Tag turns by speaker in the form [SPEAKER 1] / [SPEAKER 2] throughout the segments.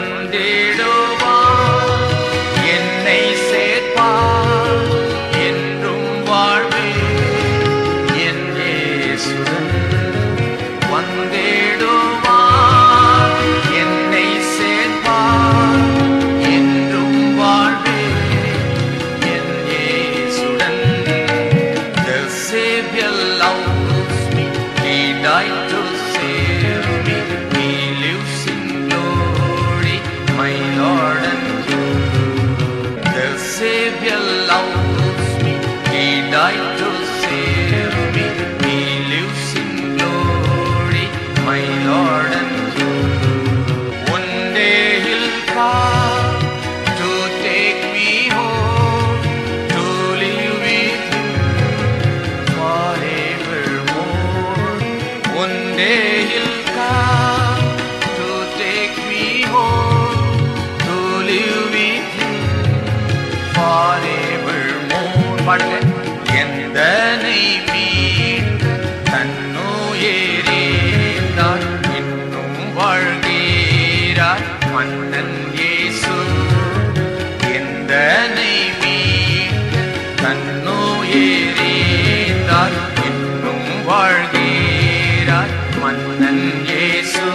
[SPEAKER 1] வந்திடுவார் என்னை சேர்ப்பார் என்றும் வாழ்வே என் இயேசுடன் வந்திடுவார் என்னை சேர்ப்பார் என்றும் வாழ்வே என் இயேசுடன் The Savior loves me, He died to save me, He lives in glory, my Lord and King. The Savior loves me, He died to save me, He lives in glory, my Lord and King. One day He'll come to take me home, to live with Him forevermore. One day He'll come to take me home, to live with Him forevermore. பாடுங்க எந்தனை மீட்டு தன்னுயரேந்தார் இன்னும் வாழ்கிறார் மன்னன் இயேசு எந்தனை மீட்டு தன்னுயரேந்தார் இன்னும் வாழ்கிறார் மன்னன் இயேசு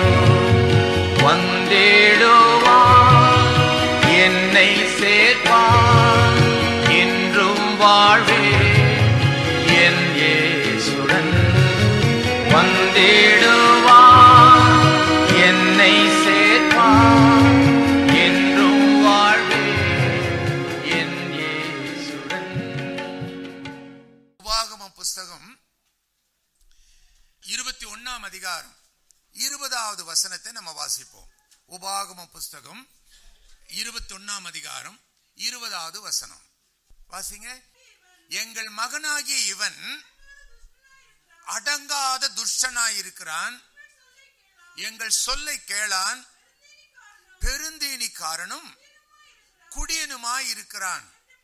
[SPEAKER 1] வந்திடுவார் என்னை சேர்ப்பார் என்றும் வாழ்வே என் இயேசுடன் வந்திடுவார் என்னை சேர்ப்பார் என்றும் வாழ்வே என் இயேசுடன்
[SPEAKER 2] உபாகமம் புஸ்தகம் இருபத்தி ஒன்னாம் அதிகாரம் இருபதாவது வசனத்தை நம்ம வாசிப்போம் உபாகமம் புஸ்தகம் இருபத்தி ஒன்னாம் அதிகாரம் இருபதாவது வசனம் வாசிங்க எங்கள் மகனாகிய இவன் அடங்காத துஷ்டனாயிருக்கிறான் எங்கள் சொல்லை கேளான் பெருந்தீனிக்காரனும் குடியனுமாயிருக்கிறான்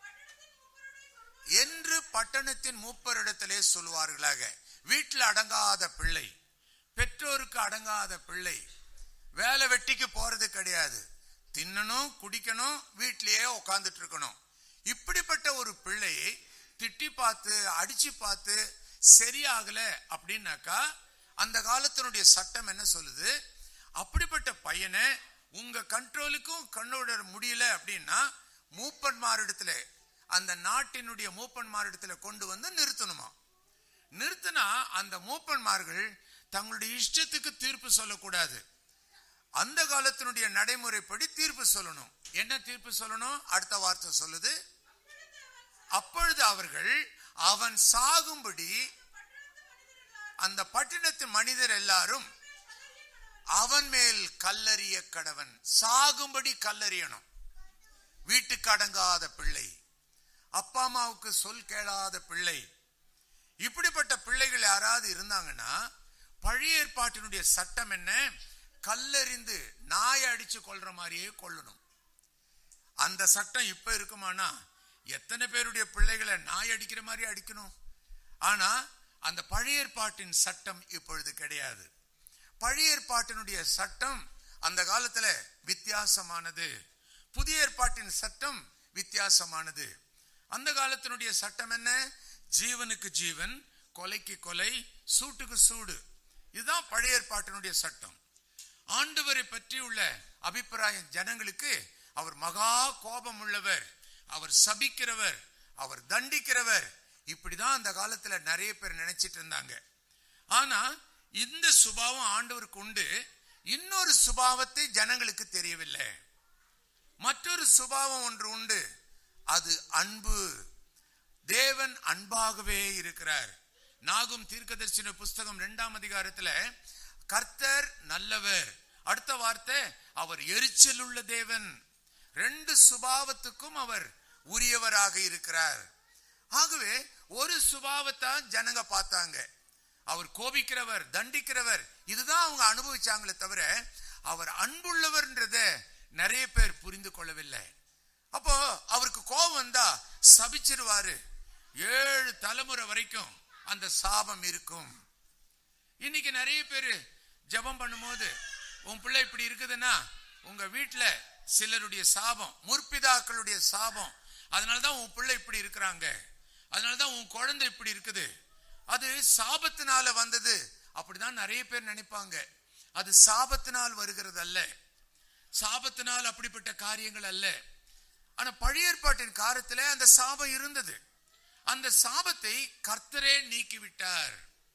[SPEAKER 2] என்று பட்டணத்தின் மூப்பரிடத்திலே சொல்வார்களாக வீட்டில் அடங்காத பிள்ளை பெற்றோருக்கு அடங்காத பிள்ளை வேலை வெட்டிக்கு போறது கிடையாது தின்னணும் குடிக்கணும் வீட்டிலேயே உட்கார்ந்துட்டு இருக்கணும் இப்படிப்பட்ட ஒரு பிள்ளையை திட்டி பார்த்து அடிச்சு பார்த்து சரியாகல அப்படின்னாக்கா அந்த காலத்தினுடைய சட்டம் என்ன சொல்லுது அப்படிப்பட்ட பையனை உங்க கண்ட்ரோலுக்கும் கண்ணோட முடியல அப்படின்னா மூப்பன்மாரிடத்துல அந்த நாட்டினுடைய மூப்பன்மாரிடத்துல கொண்டு வந்து நிறுத்தணுமா நிறுத்தினா அந்த மூப்பன்மார்கள் தங்களுடைய இஷ்டத்துக்கு தீர்ப்பு சொல்லக்கூடாது அந்த காலத்தினுடைய நடைமுறைப்படி தீர்ப்பு சொல்லணும் என்ன தீர்ப்பு சொல்லணும் அடுத்த வார்த்தை சொல்லுது அப்பொழுது அவர்கள் அவன் சாகும்படி அந்த பட்டினத்து மனிதர் எல்லாரும் அவன் மேல் கல்லறிய கடவன் சாகும்படி கல்லறியணும் வீட்டுக்கு அடங்காத பிள்ளை அப்பா அம்மாவுக்கு சொல் கேளாத பிள்ளை இப்படிப்பட்ட பிள்ளைகள் யாராவது இருந்தாங்கன்னா பழைய ஏற்பாட்டினுடைய சட்டம் என்ன கல்லெறிந்து நாயை அடிச்சு கொள்ற மாதிரியே கொல்லணும் அந்த சட்டம் இப்ப இருக்குமானா எத்தனை பேருடைய பிள்ளைகளை நாய் அடிக்கிற மாதிரி அடிக்கணும் ஆனா அந்த பழைய ஏற்பாட்டின் சட்டம் இப்பொழுது கிடையாது பழைய ஏற்பாட்டினுடைய சட்டம் அந்த காலத்துல வித்தியாசமானது புதிய ஏற்பாட்டின் சட்டம் வித்தியாசமானது அந்த காலத்தினுடைய சட்டம் என்ன ஜீவனுக்கு ஜீவன் கொலைக்கு கொலை சூட்டுக்கு சூடு இதுதான் பழைய ஏற்பாட்டினுடைய சட்டம் ஆண்டவரை பற்றி உள்ள அபிப்பிராயம் ஜனங்களுக்கு அவர் மகா கோபம் உள்ளவர் அவர் சபிக்கிறவர் அவர் தண்டிக்கிறவர் இப்படிதான் அந்த காலத்துல நிறைய பேர் நினைச்சிட்டு இருந்தாங்க ஆனா இந்த சுபாவம் ஆண்டவருக்கு உண்டு இன்னொரு சுபாவத்தை ஜனங்களுக்கு தெரியவில்லை மற்றொரு சுபாவம் ஒன்று உண்டு அது அன்பு தேவன் அன்பாகவே இருக்கிறார் நாகும் தீர்க்கதரிசன புஸ்தகம் இரண்டாம் அதிகாரத்துல கர்த்தர் நல்லவர் அடுத்த வார்த்தை அவர் எரிச்சல் உள்ள தேவன் ரெண்டு சுபாவத்துக்கும் அவர் உரியவராக இருக்கிறார் ஆகவே ஒரு சுபாவத்தான் ஜனங்க பார்த்தாங்க அவர் கோபிக்கிறவர் தண்டிக்கிறவர் இதுதான் அவங்க அனுபவிச்சாங்களே தவிர அவர் அன்புள்ளவர்ன்றத நிறைய பேர் புரிந்து கொள்ளவில்லை அப்போ அவருக்கு கோபம் வந்தா சபிச்சிருவாரு ஏழு தலைமுறை வரைக்கும் அந்த சாபம் இருக்கும் இன்னைக்கு நிறைய பேர் ஜெபம் பண்ணும்போது உன் பிள்ளை இப்படி இருக்குதுன்னா உங்க வீட்டுல சிலருடைய சாபம் முற்பிதாக்களுடைய சாபம் அதனாலதான் உன் பிள்ளை இப்படி இருக்கிறாங்க அதனாலதான் உன் குழந்தை இப்படி இருக்குது அது சாபத்தினால வந்தது அப்படிதான் நிறைய பேர் நினைப்பாங்க அது சாபத்தினால் வருகிறது அல்ல சாபத்தினால் அப்படிப்பட்ட காரியங்கள் அல்ல ஆனா பழைய ஏற்பாட்டின் காலத்துல அந்த சாபம் இருந்தது அந்த சாபத்தை கர்த்தரே நீக்கிவிட்டார்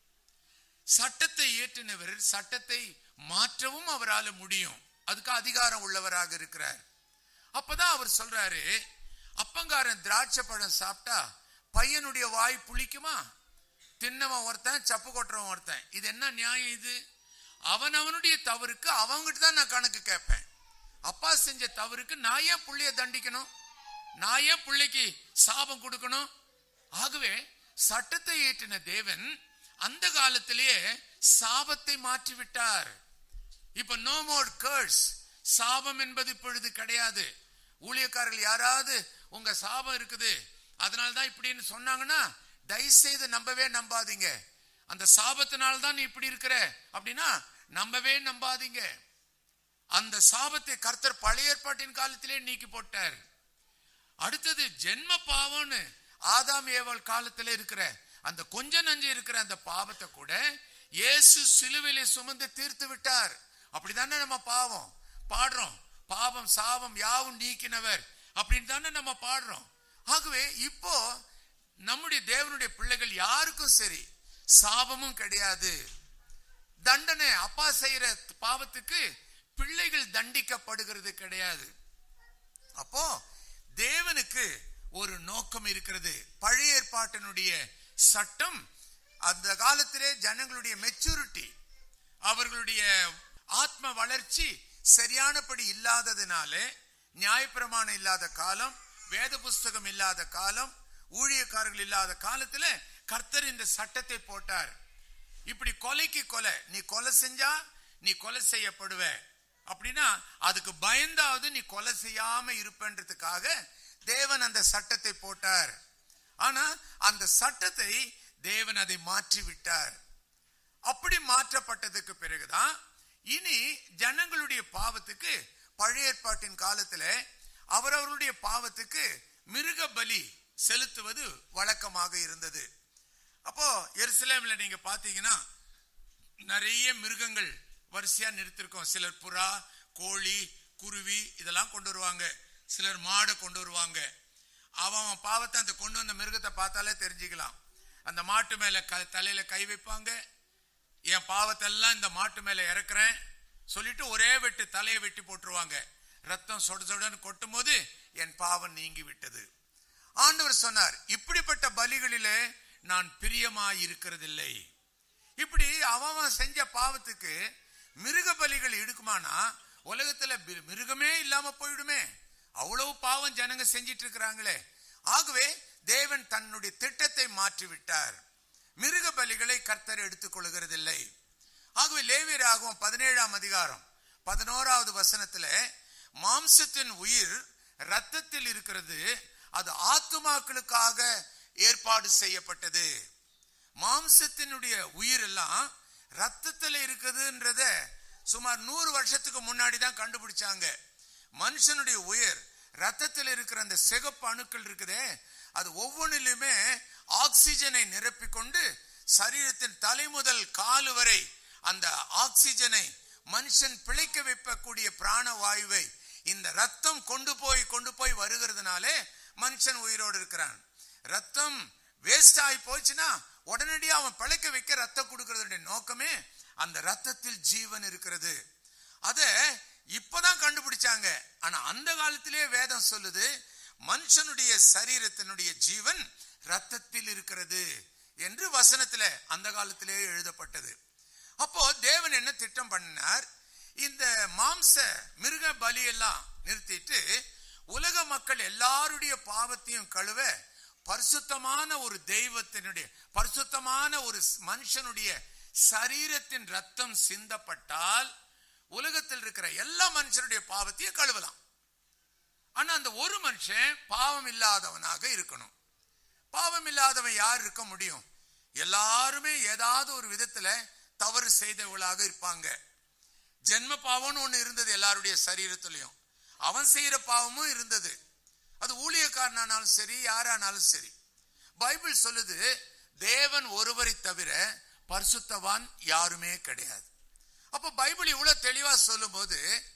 [SPEAKER 2] சட்டத்தை இயற்றினவர் சட்டத்தை மாற்றவும் அவரால முடியும் அதுக்கு அதிகாரம் உள்ளவராக இருக்கிறார் அப்பதான் அவர் சொல்றாரு அப்பங்காரன் திராட்சை பழம் சாப்பிட்டா பையனுடைய வாய் புளிக்குமா தின்னவன் ஒருத்தன் சப்பு கொட்டுறவன் ஒருத்தன் இது என்ன நியாயம் இது அவன் அவனுடைய தவறுக்கு அவங்ககிட்ட தான் நான் கணக்கு கேட்பேன் அப்பா செஞ்ச தவறுக்கு நான் ஏன் புள்ளைய தண்டிக்கணும் நான் ஏன் பிள்ளைக்கு சாபம் கொடுக்கணும் ஆகவே சட்டத்தை ஏற்றின தேவன் அந்த காலத்திலேயே சாபத்தை மாற்றி விட்டார் இப்ப நோ மோர் கர்ஸ் சாபம் என்பது இப்பொழுது கிடையாது ஊழியக்காரர்கள் யாராவது உங்க சாபம் இருக்குது அதனால தான் இப்படின்னு சொன்னாங்கன்னா தயவு செய்து நம்பவே நம்பாதீங்க அந்த சாபத்தினால தான் நீ இப்படி இருக்கிற அப்படின்னா நம்பவே நம்பாதீங்க அந்த சாபத்தை கர்த்தர் பழைய ஏற்பாட்டின் காலத்திலே நீக்கி போட்டார் அடுத்தது ஜென்ம பாவம்னு ஆதாம் ஏவல் காலத்துல இருக்கிற அந்த கொஞ்ச நஞ்சு இருக்கிற அந்த பாவத்தை கூட இயேசு சிலுவையிலே சுமந்து தீர்த்து விட்டார் அப்படிதானே நம்ம பாவம் பாடுறோம் பாவம் சாபம் யாவும் நீக்கினவர் அப்படின்னு தானே நம்ம பாடுறோம் ஆகவே இப்போ நம்முடைய தேவனுடைய பிள்ளைகள் யாருக்கும் சரி சாபமும் கிடையாது தண்டனை அப்பா செய்யற பாவத்துக்கு பிள்ளைகள் தண்டிக்கப்படுகிறது கிடையாது அப்போ தேவனுக்கு ஒரு நோக்கம் இருக்கிறது பழைய ஏற்பாட்டினுடைய சட்டம் அந்த காலத்திலே ஜனங்களுடைய மெச்சூரிட்டி அவர்களுடைய ஆத்ம வளர்ச்சி சரியானபடி இல்லாததினாலே நியாயப்பிரமாணம் இல்லாத காலம் வேத புஸ்தகம் இல்லாத காலம் ஊழியக்காரர்கள் இல்லாத காலத்துல கர்த்தர் இந்த சட்டத்தை போட்டார் இப்படி கொலைக்கு கொலை நீ கொலை செஞ்சா நீ கொலை செய்யப்படுவ அப்படின்னா அதுக்கு பயந்தாவது நீ கொலை செய்யாம இருப்பன்றதுக்காக தேவன் அந்த சட்டத்தை போட்டார் ஆனா அந்த சட்டத்தை தேவன் அதை மாற்றி விட்டார் அப்படி மாற்றப்பட்டதுக்கு பிறகுதான் இனி ஜனங்களுடைய பாவத்துக்கு பழைய ஏற்பாட்டின் காலத்துல அவரவருடைய பாவத்துக்கு மிருக பலி செலுத்துவது வழக்கமாக இருந்தது அப்போ எருசலேம்ல நீங்க பாத்தீங்கன்னா நிறைய மிருகங்கள் வரிசையா நிறுத்திருக்கோம் சிலர் புறா கோழி குருவி இதெல்லாம் கொண்டு வருவாங்க சிலர் மாடை கொண்டு வருவாங்க அவன் அவன் பாவத்தை அந்த கொண்டு வந்த மிருகத்தை பார்த்தாலே தெரிஞ்சுக்கலாம் அந்த மாட்டு மேல க- தலையில கை வைப்பாங்க என் பாவத்தை எல்லாம் இந்த மாட்டு மேல இறக்குறேன் சொல்லிட்டு ஒரே வெட்டு தலையை வெட்டி போட்டுருவாங்க ரத்தம் சொட சொடன்னு கொட்டும் போது என் பாவம் நீங்கி விட்டது ஆண்டவர் சொன்னார் இப்படிப்பட்ட பலிகளிலே நான் பிரியமாய் இருக்கிறதில்லை இப்படி அவன் அவன் செஞ்ச பாவத்துக்கு மிருக பலிகள் எடுக்குமானா உலகத்துல பி- மிருகமே இல்லாம போயிடுமே அவ்வளவு பாவம் ஜனங்க செஞ்சிட்டு இருக்கிறாங்களே ஆகவே தேவன் தன்னுடைய திட்டத்தை மாற்றி விட்டார் மிருக பலிகளை கர்த்தர் எடுத்துக் கொள்கிறதில்லை ஆகவே லேவியராகவும் பதினேழாம் அதிகாரம் பதினோராவது வசனத்துல மாம்சத்தின் உயிர் ரத்தத்தில் இருக்கிறது அது ஆத்துமாக்களுக்காக ஏற்பாடு செய்யப்பட்டது மாம்சத்தினுடைய உயிர் எல்லாம் ரத்தத்துல இருக்குதுன்றத சுமார் நூறு வருஷத்துக்கு முன்னாடி தான் கண்டுபிடிச்சாங்க மனுஷனுடைய உயிர் ரத்தத்தில் இருக்கிற அந்த சிகப்பு அணுக்கள் இருக்குதே அது ஒவ்வொன்றிலுமே ஆக்சிஜனை நிரப்பிக்கொண்டு சரீரத்தின் தலை முதல் காலு வரை அந்த ஆக்சிஜனை மனுஷன் பிழைக்க வைக்கக்கூடிய பிராண வாயுவை இந்த ரத்தம் கொண்டு போய் கொண்டு போய் வருகிறதுனாலே மனுஷன் உயிரோடு இருக்கிறான் ரத்தம் வேஸ்ட் ஆகி போச்சுன்னா உடனடியா அவன் பிழைக்க வைக்க ரத்தம் கொடுக்கறதுடைய நோக்கமே அந்த ரத்தத்தில் ஜீவன் இருக்கிறது அத இப்பதான் கண்டுபிடிச்சாங்க ஆனா அந்த காலத்திலே வேதம் சொல்லுது மனுஷனுடைய சரீரத்தினுடைய ஜீவன் ரத்தத்தில் இருக்கிறது என்று வசனத்துல அந்த காலத்திலே எழுதப்பட்டது அப்போ தேவன் என்ன திட்டம் பண்ணார் இந்த மாம்ச மிருக பலியெல்லாம் நிறுத்திட்டு உலக மக்கள் எல்லாருடைய பாவத்தையும் கழுவ பரிசுத்தமான ஒரு தெய்வத்தினுடைய பரிசுத்தமான ஒரு மனுஷனுடைய சரீரத்தின் ரத்தம் சிந்தப்பட்டால் உலகத்தில் இருக்கிற எல்லா மனுஷனுடைய பாவத்தையும் கழுவலாம் ஆனா அந்த ஒரு மனுஷன் பாவம் இல்லாதவனாக இருக்கணும் பாவம் இல்லாதவன் யார் இருக்க முடியும் எல்லாருமே ஏதாவது ஒரு விதத்துல தவறு செய்தவர்களாக இருப்பாங்க ஜென்ம பாவம்னு ஒண்ணு இருந்தது எல்லாருடைய சரீரத்திலையும் அவன் செய்யற பாவமும் இருந்தது அது ஊழியக்காரனானாலும் சரி யாரானாலும் சரி பைபிள் சொல்லுது தேவன் ஒருவரை தவிர பரிசுத்தவான் யாருமே கிடையாது அப்ப பைபிள் இவ்வளவு தெளிவா சொல்லும்போது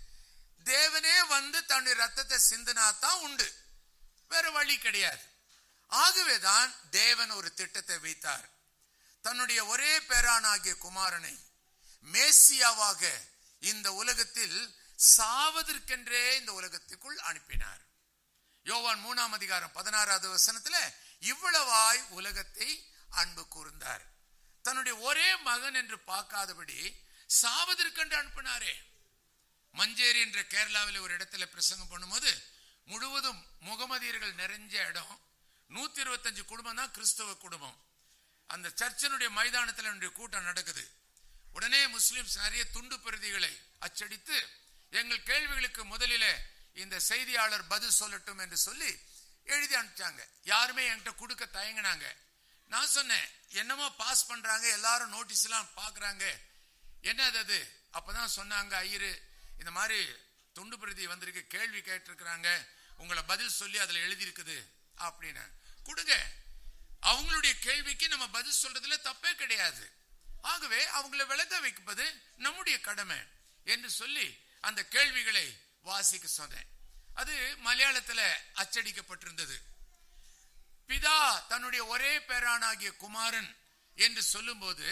[SPEAKER 2] தேவனே வந்து தன்னுடைய ரத்தத்தை சிந்தினா தான் உண்டு வேற வழி கிடையாது ஆகவேதான் தேவன் ஒரு திட்டத்தை வைத்தார் தன்னுடைய ஒரே பேரானாகிய குமாரனை மேசியாவாக இந்த உலகத்தில் சாவதற்கென்றே இந்த உலகத்துக்குள் அனுப்பினார் யோவான் மூணாம் அதிகாரம் பதினாறாவது வசனத்துல இவ்வளவாய் உலகத்தை அன்பு கூர்ந்தார் தன்னுடைய ஒரே மகன் என்று பார்க்காதபடி சாவதற்கென்று அனுப்பினாரே மஞ்சேரி என்ற கேரளாவில் ஒரு இடத்துல பிரசங்கம் பண்ணும்போது முழுவதும் முகமதியர்கள் நிறைஞ்ச இடம் நூத்தி இருபத்தஞ்சு குடும்பம் தான் கிறிஸ்தவ குடும்பம் அந்த சர்ச்சனுடைய மைதானத்தில் என்னுடைய கூட்டம் நடக்குது உடனே முஸ்லிம்ஸ் நிறைய துண்டு பிரதிகளை அச்சடித்து எங்கள் கேள்விகளுக்கு முதலிலே இந்த செய்தியாளர் பதில் சொல்லட்டும் என்று சொல்லி எழுதி அனுப்பிச்சாங்க யாருமே என்கிட்ட கொடுக்க தயங்கினாங்க நான் சொன்னேன் என்னமோ பாஸ் பண்றாங்க எல்லாரும் நோட்டீஸ் எல்லாம் பாக்குறாங்க என்னது அது அப்பதான் சொன்னாங்க ஐயரு இந்த மாதிரி துண்டு பிரதி வந்திருக்கு கேள்வி கேட்டிருக்கிறாங்க உங்களை பதில் சொல்லி அதுல எழுதி இருக்குது அப்படின்னு கொடுங்க அவங்களுடைய கேள்விக்கு நம்ம பதில் சொல்றதுல தப்பே கிடையாது ஆகவே அவங்கள விளக்க வைப்பது நம்முடைய கடமை என்று சொல்லி அந்த கேள்விகளை வாசிக்க சொன்னேன் அது மலையாளத்துல அச்சடிக்கப்பட்டிருந்தது பிதா தன்னுடைய ஒரே பேரானாகிய குமாரன் என்று சொல்லும்போது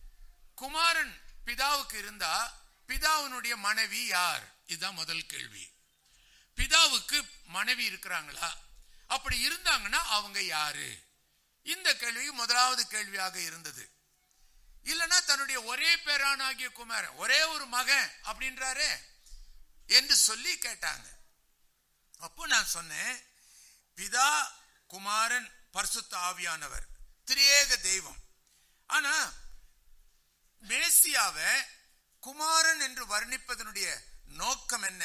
[SPEAKER 2] குமாரன் பிதாவுக்கு இருந்தா பிதாவினுடைய மனைவி யார் இதுதான் முதல் கேள்வி பிதாவுக்கு மனைவி இருக்கிறாங்களா அப்படி இருந்தாங்கன்னா அவங்க யாரு இந்த கேள்வி முதலாவது கேள்வியாக இருந்தது இல்லனா தன்னுடைய ஒரே பேரானாகிய குமாரன் ஒரே ஒரு மகன் அப்படின்றாரே என்று சொல்லி கேட்டாங்க அப்போ நான் சொன்னேன் பிதா குமாரன் பரிசுத்த ஆவியானவர் திரியேக தெய்வம் ஆனா மேசியாவை குமாரன் என்று வர்ணிப்பதனுடைய நோக்கம் என்ன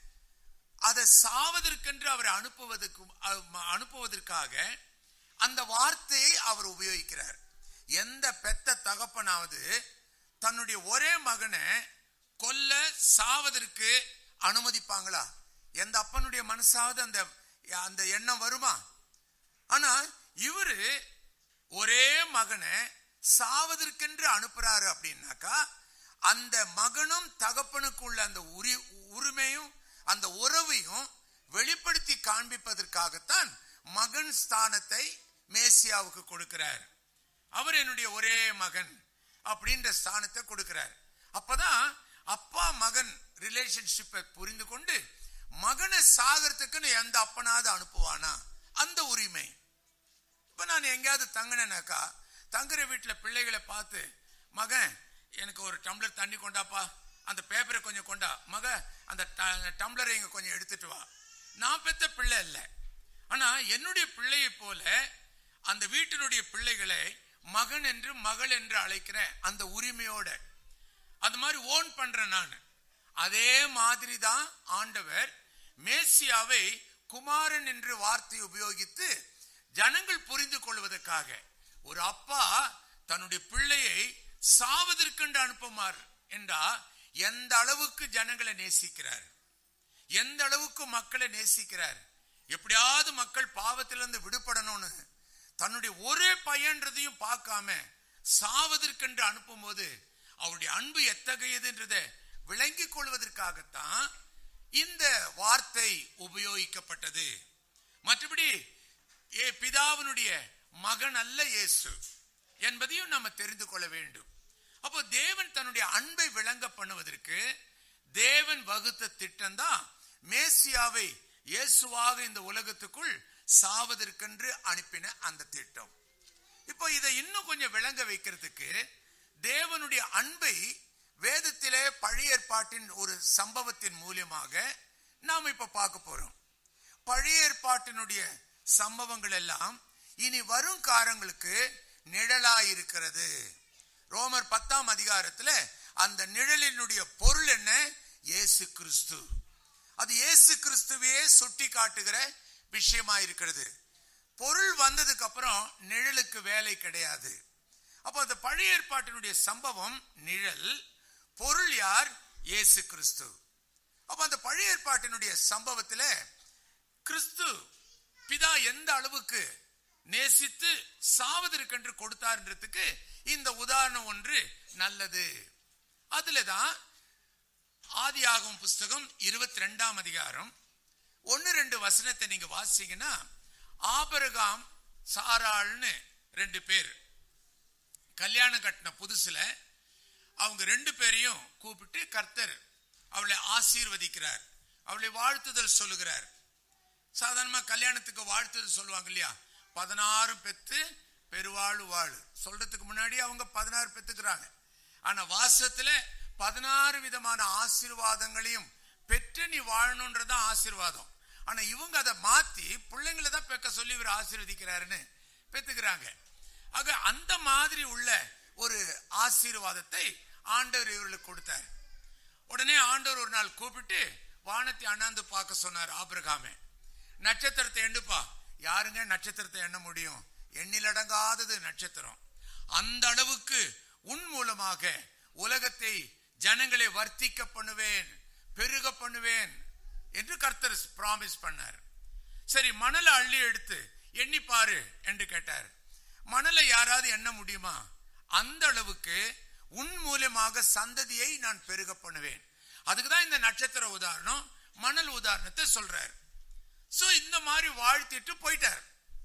[SPEAKER 2] அதை சாவதற்கென்று அவரை அனுப்புவதற்கு அ- அனுப்புவதற்காக அந்த வார்த்தையை அவர் உபயோகிக்கிறார் எந்த பெத்த தகப்பனாவது தன்னுடைய ஒரே மகனை கொல்ல சாவதற்கு அனுமதிப்பாங்களா எந்த அப்பனுடைய மனசாவது அந்த அந்த எண்ணம் வருமா ஆனா இவரு ஒரே மகனை சாவதற்கென்று அனுப்புறாரு அப்படின்னாக்கா அந்த மகனும் தகப்பனுக்குள்ள அந்த உரி உரிமையும் அந்த உறவையும் வெளிப்படுத்தி காண்பிப்பதற்காகத்தான் மகன் ஸ்தானத்தை மேசியாவுக்கு கொடுக்கிறார் அவர் என்னுடைய ஒரே மகன் அப்படின்ற ஸ்தானத்தை கொடுக்கிறார் அப்பதான் அப்பா மகன் ரிலேஷன்ஷிப்பை புரிந்து கொண்டு மகனை சாகிறதுக்குன்னு எந்த அப்பனாவது அனுப்புவானா அந்த உரிமை இப்ப நான் எங்கேயாவது தங்கினேனாக்கா தங்குற வீட்டுல பிள்ளைகளை பார்த்து மகன் எனக்கு ஒரு டம்ளர் தண்ணி கொண்டாப்பா அந்த பேப்பரை கொஞ்சம் கொண்டா மக அந்த ட- டம்ளரை இங்க கொஞ்சம் எடுத்துட்டு வா நான் பெத்த பிள்ளை இல்லை ஆனா என்னுடைய பிள்ளையை போல அந்த வீட்டினுடைய பிள்ளைகளை மகன் என்று மகள் என்று அழைக்கிற அந்த உரிமையோட அந்த மாதிரி ஓன் பண்றேன் நான் அதே மாதிரி தான் ஆண்டவர் மேசியாவை குமாரன் என்று வார்த்தை உபயோகித்து ஜனங்கள் புரிந்து கொள்வதற்காக ஒரு அப்பா தன்னுடைய பிள்ளையை சாவதற்கென்று அனுப்புமாறு என்றா எந்த அளவுக்கு ஜனங்களை நேசிக்கிறார் எந்த அளவுக்கு மக்களை நேசிக்கிறார் எப்படியாவது மக்கள் பாவத்திலிருந்து விடுபடணும்னு தன்னுடைய ஒரே பையன்றதையும் பார்க்காம சாவதற்கென்று அனுப்பும்போது அவருடைய அன்பு எத்தகையதுன்றதை விளங்கிக் கொள்வதற்காகத்தான் இந்த வார்த்தை உபயோகிக்கப்பட்டது மற்றபடி ஏ பிதாவினுடைய மகன் அல்ல இயேசு என்பதையும் நம்ம தெரிந்து கொள்ள வேண்டும் அப்போ தேவன் தன்னுடைய அன்பை விளங்க பண்ணுவதற்கு தேவன் வகுத்த திட்டம் தான் மேசியாவை இயேசுவாக இந்த உலகத்துக்குள் சாவதற்கென்று அனுப்பின அந்த திட்டம் இப்போ இதை இன்னும் கொஞ்சம் விளங்க வைக்கிறதுக்கு தேவனுடைய அன்பை வேதத்திலே பழைய ஏற்பாட்டின் ஒரு சம்பவத்தின் மூலியமாக நாம் இப்ப பார்க்க போறோம் பழைய ஏற்பாட்டினுடைய சம்பவங்கள் எல்லாம் இனி வரும் காரங்களுக்கு நிழலாயிருக்கிறது ரோமர் பத்தாம் அதிகாரத்துல அந்த நிழலினுடைய பொருள் என்ன இயேசு கிறிஸ்து அது இயேசு கிறிஸ்துவையே சுட்டி காட்டுகிற விஷயமா இருக்கிறது பொருள் வந்ததுக்கு அப்புறம் நிழலுக்கு வேலை கிடையாது அப்போ அந்த பழைய ஏற்பாட்டினுடைய சம்பவம் நிழல் பொருள் யார் இயேசு கிறிஸ்து அப்ப அந்த பழைய ஏற்பாட்டினுடைய சம்பவத்துல கிறிஸ்து பிதா எந்த அளவுக்கு நேசித்து சாவதற்கென்று கொடுத்தார்ன்றதுக்கு இந்த உதாரணம் ஒன்று நல்லது அதுலதான் ஆதியாகமம் புஸ்தகம் இருபத்தி ரெண்டாம் அதிகாரம் ஒன்னு ரெண்டு வசனத்தை நீங்க வாசிங்கன்னா ஆபரகாம் சாராள்னு ரெண்டு பேர் கல்யாணம் கட்டின புதுசுல அவங்க ரெண்டு பேரையும் கூப்பிட்டு கர்த்தர் அவளை ஆசீர்வதிக்கிறார் அவளை வாழ்த்துதல் சொல்லுகிறார் சாதாரணமா கல்யாணத்துக்கு வாழ்த்துதல் சொல்லுவாங்க இல்லையா பதினாறு பெத்து பெருவாழ் வாழ் சொல்றதுக்கு முன்னாடி அவங்க பதினாறு பெத்துக்கிறாங்க ஆனா வாசத்துல பதினாறு விதமான ஆசீர்வாதங்களையும் பெற்று நீ வாழணுன்றதான் ஆசீர்வாதம் ஆனா இவங்க அதை மாத்தி பிள்ளைங்களை தான் பெக்க சொல்லி இவர் ஆசீர்வதிக்கிறாருன்னு பெத்துக்கிறாங்க ஆக அந்த மாதிரி உள்ள ஒரு ஆசீர்வாதத்தை ஆண்டவர் இவர்களுக்கு கொடுத்தார் உடனே ஆண்டவர் ஒரு நாள் கூப்பிட்டு வானத்தை அண்ணாந்து பார்க்க சொன்னார் ஆபிரகாமே நட்சத்திரத்தை எண்ணுப்பா யாருங்க நட்சத்திரத்தை எண்ண முடியும் எண்ணிலடங்காதது நட்சத்திரம் அந்த அளவுக்கு உன் மூலமாக உலகத்தை ஜனங்களை வர்த்திக்க பண்ணுவேன் பெருக பண்ணுவேன் என்று கர்த்தர் பிராமிஸ் பண்ணார் சரி மணலை அள்ளி எடுத்து எண்ணி பாரு என்று கேட்டார் மணலை யாராவது எண்ண முடியுமா அந்த அளவுக்கு உன் மூலமாக சந்ததியை நான் பெருக பண்ணுவேன் அதுக்கு தான் இந்த நட்சத்திர உதாரணம் மணல் உதாரணத்தை சொல்றார் சோ இந்த மாதிரி வாழ்த்திட்டு போயிட்டார்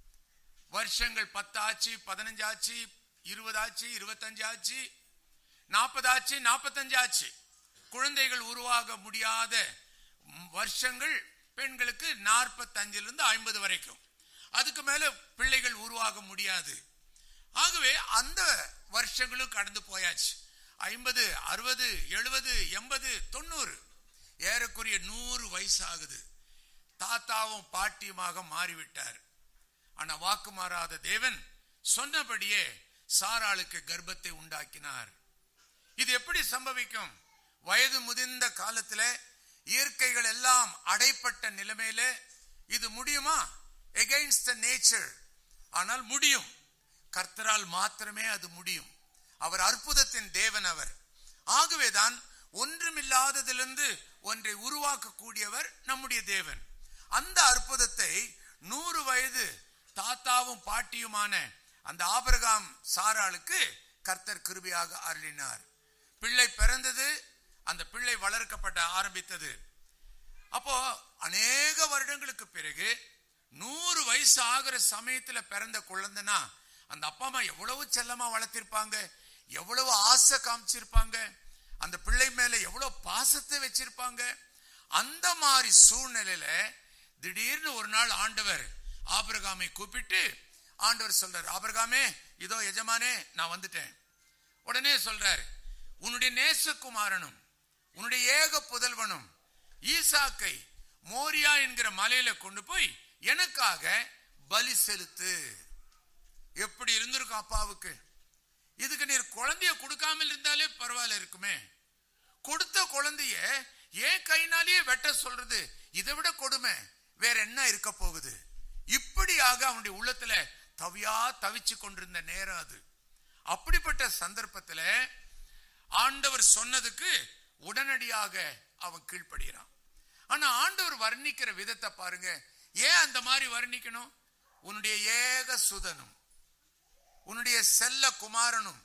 [SPEAKER 2] வருஷங்கள் பத்தாச்சு பதினஞ்சாச்சு இருபதாச்சு இருபத்தஞ்சு ஆச்சு நாற்பதாச்சு நாற்பத்தஞ்சு ஆச்சு குழந்தைகள் உருவாக முடியாத வருஷங்கள் பெண்களுக்கு நாற்பத்தஞ்சுல இருந்து ஐம்பது வரைக்கும் அதுக்கு மேல பிள்ளைகள் உருவாக முடியாது ஆகவே அந்த வருஷங்களும் கடந்து போயாச்சு ஐம்பது அறுபது எழுபது எண்பது தொண்ணூறு ஏறக்குறைய நூறு வயசு ஆகுது தாத்தாவும் பாட்டியுமாக மாறிவிட்டார் ஆனா வாக்கு மாறாத தேவன் சொன்னபடியே சாராளுக்கு கர்ப்பத்தை உண்டாக்கினார் இது எப்படி சம்பவிக்கும் வயது முதிர்ந்த காலத்துல இயற்கைகள் எல்லாம் அடைப்பட்ட நிலைமையில இது முடியுமா எகெயின்ஸ்ட் த நேச்சர் ஆனால் முடியும் கர்த்தரால் மாத்திரமே அது முடியும் அவர் அற்புதத்தின் தேவன் அவர் ஆகவேதான் ஒன்றுமில்லாததிலிருந்து ஒன்றை உருவாக்கக்கூடியவர் நம்முடைய தேவன் அந்த அற்புதத்தை நூறு வயது தாத்தாவும் பாட்டியுமான அந்த ஆபரகாம் சாராளுக்கு கர்த்தர் கிருபியாக அருளினார் பிள்ளை பிறந்தது அந்த பிள்ளை வளர்க்கப்பட்ட ஆரம்பித்தது அப்போ அநேக வருடங்களுக்கு பிறகு நூறு வயசு ஆகிற சமயத்துல பிறந்த குழந்தைனா அந்த அப்பா அம்மா எவ்வளவு செல்லமா வளர்த்திருப்பாங்க எவ்வளவு ஆசை காமிச்சிருப்பாங்க அந்த பிள்ளை மேல எவ்வளவு பாசத்தை வச்சிருப்பாங்க அந்த மாதிரி சூழ்நிலையில திடீர்னு ஒரு நாள் ஆண்டவர் ஆபிரகாமை கூப்பிட்டு ஆண்டவர் சொல்றார் ஆபிரகாமே இதோ எஜமானே நான் வந்துட்டேன் உடனே சொல்றார் உன்னுடைய நேசகுமாரனும் உன்னுடைய ஏக புதல்வனும் ஈசாக்கை மோரியா என்கிற மலையில கொண்டு போய் எனக்காக பலி செலுத்து எப்படி இருந்திருக்கும் அப்பாவுக்கு இதுக்கு நீர் குழந்தைய கொடுக்காமல் இருந்தாலே பரவாயில்ல இருக்குமே கொடுத்த குழந்தைய ஏன் கைனாலேயே வெட்ட சொல்றது இதை விட கொடுமை வேற என்ன இருக்க போகுது இப்படியாக அவனுடைய உள்ளத்துல தவியா தவிச்சு கொண்டிருந்த நேரம் அது அப்படிப்பட்ட சந்தர்ப்பத்துல ஆண்டவர் சொன்னதுக்கு உடனடியாக அவன் கீழ்ப்படுகிறான் ஆனா ஆண்டவர் வர்ணிக்கிற விதத்தை பாருங்க ஏன் அந்த மாதிரி வர்ணிக்கணும் உன்னுடைய ஏக சுதனும் உன்னுடைய செல்ல குமாரனும்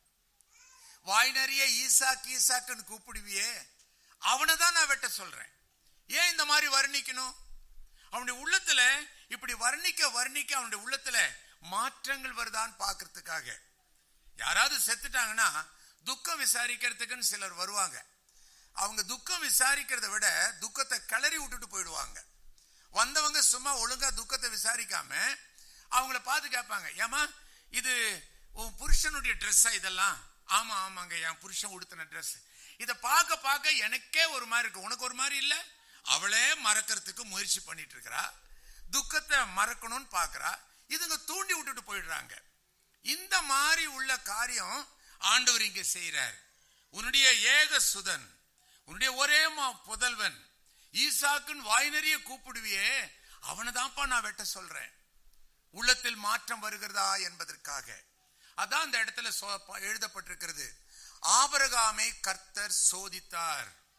[SPEAKER 2] வாய் நிறைய ஈசாக்கு ஈசாக்குன்னு கூப்பிடுவியே அவனை தான் நான் வெட்ட சொல்றேன் ஏன் இந்த மாதிரி வர்ணிக்கணும் அவனுடைய உள்ளத்துல இப்படி வர்ணிக்க வர்ணிக்க அவனுடைய உள்ளத்துல மாற்றங்கள் வருதான்னு பாக்குறதுக்காக யாராவது செத்துட்டாங்கன்னா துக்கம் விசாரிக்கிறதுக்குன்னு சிலர் வருவாங்க அவங்க துக்கம் விசாரிக்கிறத விட துக்கத்தை கிளறி விட்டுட்டு போயிடுவாங்க வந்தவங்க சும்மா ஒழுங்கா துக்கத்தை விசாரிக்காம அவங்கள பார்த்து கேட்பாங்க ஏமா இது உன் புருஷனுடைய ட்ரெஸ்ஸா இதெல்லாம் ஆமா ஆமாங்க என் புருஷன் உடுத்தின ட்ரெஸ் இதை பார்க்க பார்க்க எனக்கே ஒரு மாதிரி இருக்கு உனக்கு ஒரு மாதிரி இல்ல அவளே மறக்கிறதுக்கு முயற்சி பண்ணிட்டு இருக்கிறா துக்கத்தை மறக்கணும்னு பாக்குறா இதுங்க தூண்டி விட்டுட்டு போயிடுறாங்க இந்த மாதிரி உள்ள காரியம் ஆண்டவர் இங்க செய்யறார் உன்னுடைய ஏக சுதன் உன்னுடைய ஒரே மா- புதல்வன் ஈசாக்குன்னு வாய் நிறைய கூப்பிடுவியே அவனை தான்ப்பா நான் வெட்ட சொல்றேன் உள்ளத்தில் மாற்றம் வருகிறதா என்பதற்காக அதான் அந்த இடத்துல சொ- ப- எழுதப்பட்டிருக்கிறது ஆபரகாமை கர்த்தர் சோதித்தார்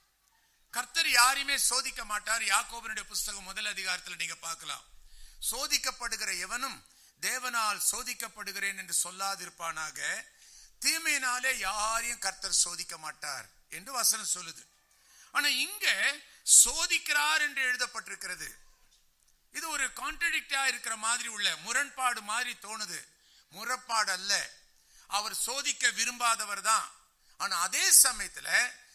[SPEAKER 2] கர்த்தர் யாரையுமே சோதிக்க மாட்டார் யாக்கோபனுடைய புஸ்தகம் முதல் அதிகாரத்தில் நீங்க பார்க்கலாம் சோதிக்கப்படுகிற எவனும் தேவனால் சோதிக்கப்படுகிறேன் என்று சொல்லாதிருப்பானாக தீமையினாலே யாரையும் கர்த்தர் சோதிக்க மாட்டார் என்று வசனம் சொல்லுது ஆனா இங்க சோதிக்கிறார் என்று எழுதப்பட்டிருக்கிறது இது ஒரு கான்ட்ரடிக்டா இருக்கிற மாதிரி உள்ள முரண்பாடு மாதிரி தோணுது முரண்பாடு அல்ல அவர் சோதிக்க விரும்பாதவர் தான் ஆனா அதே சமயத்துல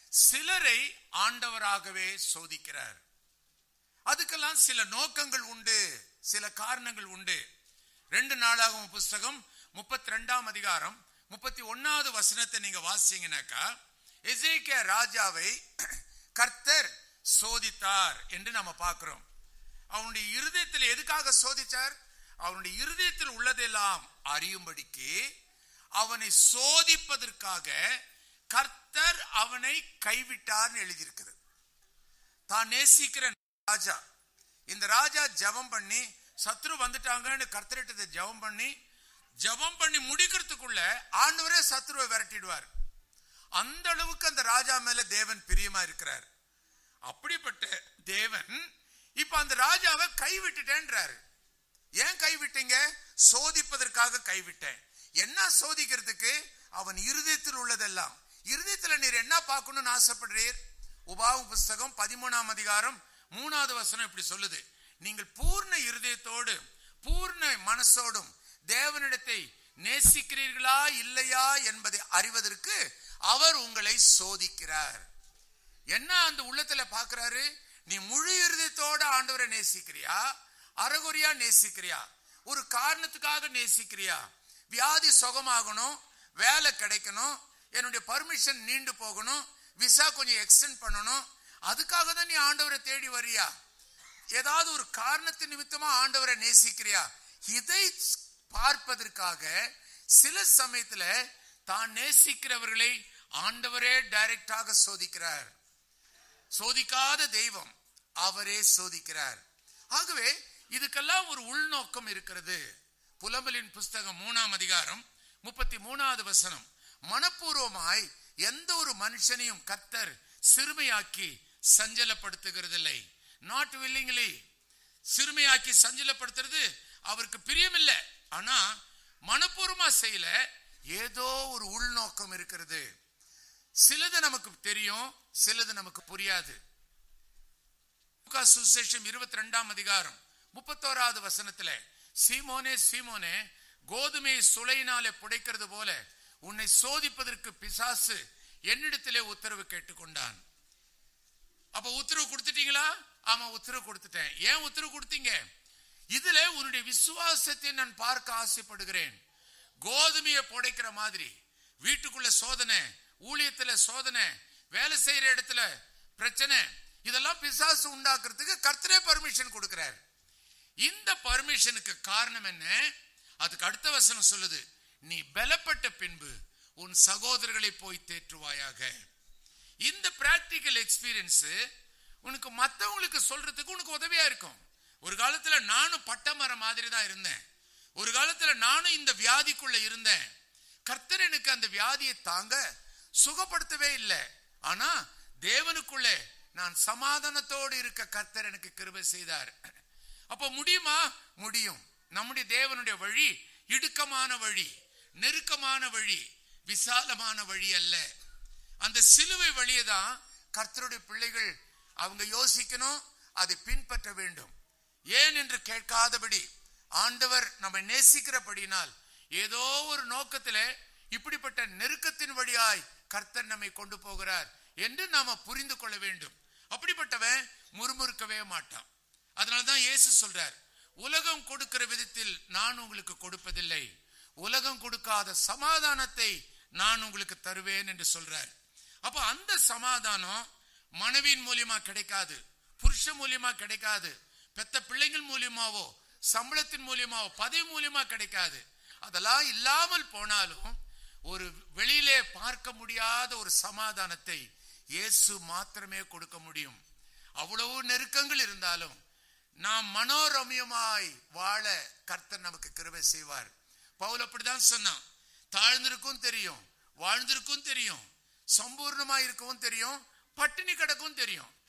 [SPEAKER 2] சிலரை ஆண்டவராகவே சோதிக்கிறார் அதுக்கெல்லாம் சில நோக்கங்கள் உண்டு சில காரணங்கள் உண்டு ரெண்டு நாளாகும் புஸ்தகம் முப்பத்தி ரெண்டாம் அதிகாரம் முப்பத்தி ஒன்னாவது வசனத்தை நீங்க வாசிங்கனாக்கா எசேக்கியா ராஜாவை கர்த்தர் சோதித்தார் என்று நம்ம பார்க்கிறோம் அவனுடைய இருதயத்தில் எதுக்காக சோதிச்சார் அவனுடைய இருதயத்தில் உள்ளதெல்லாம் அறியும்படிக்கு அவனை சோதிப்பதற்காக கர்த்தர் அவனை கைவிட்டார்னு எழுதியிருக்குது தான் நேசிக்கிற ராஜா இந்த ராஜா ஜெபம் பண்ணி சத்ரு வந்துட்டாங்கன்னு கர்த்தரிட்டதை ஜெபம் பண்ணி ஜெபம் பண்ணி முடிக்கிறதுக்குள்ள ஆண்டவரே சத்ருவை விரட்டிடுவார் அந்த அளவுக்கு அந்த ராஜா மேல தேவன் பிரியமா இருக்கிறார் அப்படிப்பட்ட தேவன் இப்ப அந்த ராஜாவை கைவிட்டுட்டேன்றாரு ஏன் கைவிட்டீங்க சோதிப்பதற்காக கைவிட்டேன் என்ன சோதிக்கிறதுக்கு அவன் இருதயத்தில் உள்ளதெல்லாம் இருதயத்துல நீர் என்ன பார்க்கணும்னு ஆசைப்படுறீர் உபாவும் புஸ்தகம் பதிமூணாம் அதிகாரம் மூணாவது வசனம் இப்படி சொல்லுது நீங்கள் பூர்ண இருதயத்தோடு பூர்ண மனசோடும் தேவனிடத்தை நேசிக்கிறீர்களா இல்லையா என்பதை அறிவதற்கு அவர் உங்களை சோதிக்கிறார் என்ன அந்த உள்ளத்துல பாக்குறாரு நீ முழு இருதயத்தோட ஆண்டவரை நேசிக்கிறியா அறகுறியா நேசிக்கிறியா ஒரு காரணத்துக்காக நேசிக்கிறியா வியாதி சுகமாகணும் வேலை கிடைக்கணும் என்னுடைய பர்மிஷன் நீண்டு போகணும் விசா கொஞ்சம் எக்ஸ்டெண்ட் பண்ணணும் அதுக்காக தான் நீ ஆண்டவரை தேடி வரியா ஏதாவது ஒரு காரணத்தின் நிமித்தமா ஆண்டவரை நேசிக்கிறியா இதை பார்ப்பதற்காக சில சமயத்துல தான் நேசிக்கிறவர்களை ஆண்டவரே டைரக்டாக சோதிக்கிறார் சோதிக்காத தெய்வம் அவரே சோதிக்கிறார் ஆகவே இதுக்கெல்லாம் ஒரு உள்நோக்கம் இருக்கிறது புலம்பலின் புஸ்தகம் மூணாம் அதிகாரம் முப்பத்தி மூணாவது வசனம் மனப்பூர்வமாய் எந்த ஒரு மனுஷனையும் கத்தர் சிறுமையாக்கி சஞ்சலப்படுத்துகிறதில்லை நாட் வில்லிங்லி சிறுமையாக்கி சஞ்சலப்படுத்துறது அவருக்கு பிரியமில்லை ஆனா மனப்பூர்வமா செய்யல ஏதோ ஒரு உள்நோக்கம் இருக்கிறது சிலது நமக்கு தெரியும் சிலது நமக்கு புரியாது லூக்கா சுசேஷம் இருபத்தி ரெண்டாம் அதிகாரம் முப்பத்தோராவது வசனத்துல சீமோனே சீமோனே கோதுமையை சுளையினாலே புடைக்கிறது போல உன்னை சோதிப்பதற்கு பிசாசு என்னிடத்திலே உத்தரவு கேட்டுக்கொண்டான் அப்ப உத்தரவு கொடுத்துட்டீங்களா ஆமா உத்தரவு கொடுத்துட்டேன் ஏன் உத்தரவு கொடுத்தீங்க இதுல உன்னுடைய விசுவாசத்தை நான் பார்க்க ஆசைப்படுகிறேன் கோதுமையை புடைக்கிற மாதிரி வீட்டுக்குள்ள சோதனை ஊழியத்துல சோதனை வேலை செய்யற இடத்துல பிரச்சனை இதெல்லாம் பிசாசு உண்டாக்குறதுக்கு கர்த்தரே பர்மிஷன் கொடுக்கிறார் இந்த பர்மிஷனுக்கு காரணம் என்ன அதுக்கு அடுத்த வசனம் சொல்லுது நீ பலப்பட்ட பின்பு உன் சகோதரர்களை போய் தேற்றுவாயாக இந்த பிராக்டிக்கல் எக்ஸ்பீரியன்ஸ் உனக்கு மத்தவங்களுக்கு சொல்றதுக்கு உனக்கு உதவியா இருக்கும் ஒரு காலத்துல நானும் பட்டமரம் மாதிரி தான் இருந்தேன் ஒரு காலத்துல நானும் இந்த வியாதிக்குள்ள இருந்தேன் கர்த்தர் எனக்கு அந்த வியாதியை தாங்க சுகப்படுத்தவே இல்லை ஆனா தேவனுக்குள்ளே நான் சமாதானத்தோடு இருக்க கர்த்தர் எனக்கு கிருபை செய்தார் அப்ப முடியுமா முடியும் நம்முடைய தேவனுடைய வழி இடுக்கமான வழி நெருக்கமான வழி விசாலமான வழி அல்ல அந்த சிலுவை வழியை தான் கர்த்தருடைய பிள்ளைகள் அவங்க யோசிக்கணும் அதை பின்பற்ற வேண்டும் ஏன் என்று கேட்காதபடி ஆண்டவர் நம்ம நேசிக்கிறபடினால் ஏதோ ஒரு நோக்கத்துல இப்படிப்பட்ட நெருக்கத்தின் வழியாய் கர்த்தர் நம்மை கொண்டு போகிறார் என்று நாம புரிந்து கொள்ள வேண்டும் அப்படிப்பட்டவன் முறுமுறுக்கவே மாட்டான் அதனாலதான் இயேசு சொல்றார் உலகம் கொடுக்கிற விதத்தில் நான் உங்களுக்கு கொடுப்பதில்லை உலகம் கொடுக்காத சமாதானத்தை நான் உங்களுக்கு தருவேன் என்று சொல்றார் அப்ப அந்த சமாதானம் மனைவியின் மூலியமா கிடைக்காது புருஷ மூலியமா கிடைக்காது பெத்த பிள்ளைகள் மூலியமாவோ சம்பளத்தின் மூலியமாவோ பதவி மூலியமா கிடைக்காது அதெல்லாம் இல்லாமல் போனாலும் ஒரு வெளியிலே பார்க்க முடியாத ஒரு சமாதானத்தை இயேசு மாத்திரமே கொடுக்க முடியும் அவ்வளவு நெருக்கங்கள் இருந்தாலும் நாம் மனோரமியமாய் வாழ கர்த்தர் நமக்கு கிருபை செய்வார் பவுல் அப்படிதான் சொன்னான் தாழ்ந்திருக்கும் தெரியும் வாழ்ந்திருக்கும் தெரியும் சம்பூர்ணமா இருக்கவும் தெரியும் பட்டினி கிடக்கும் தெரியும்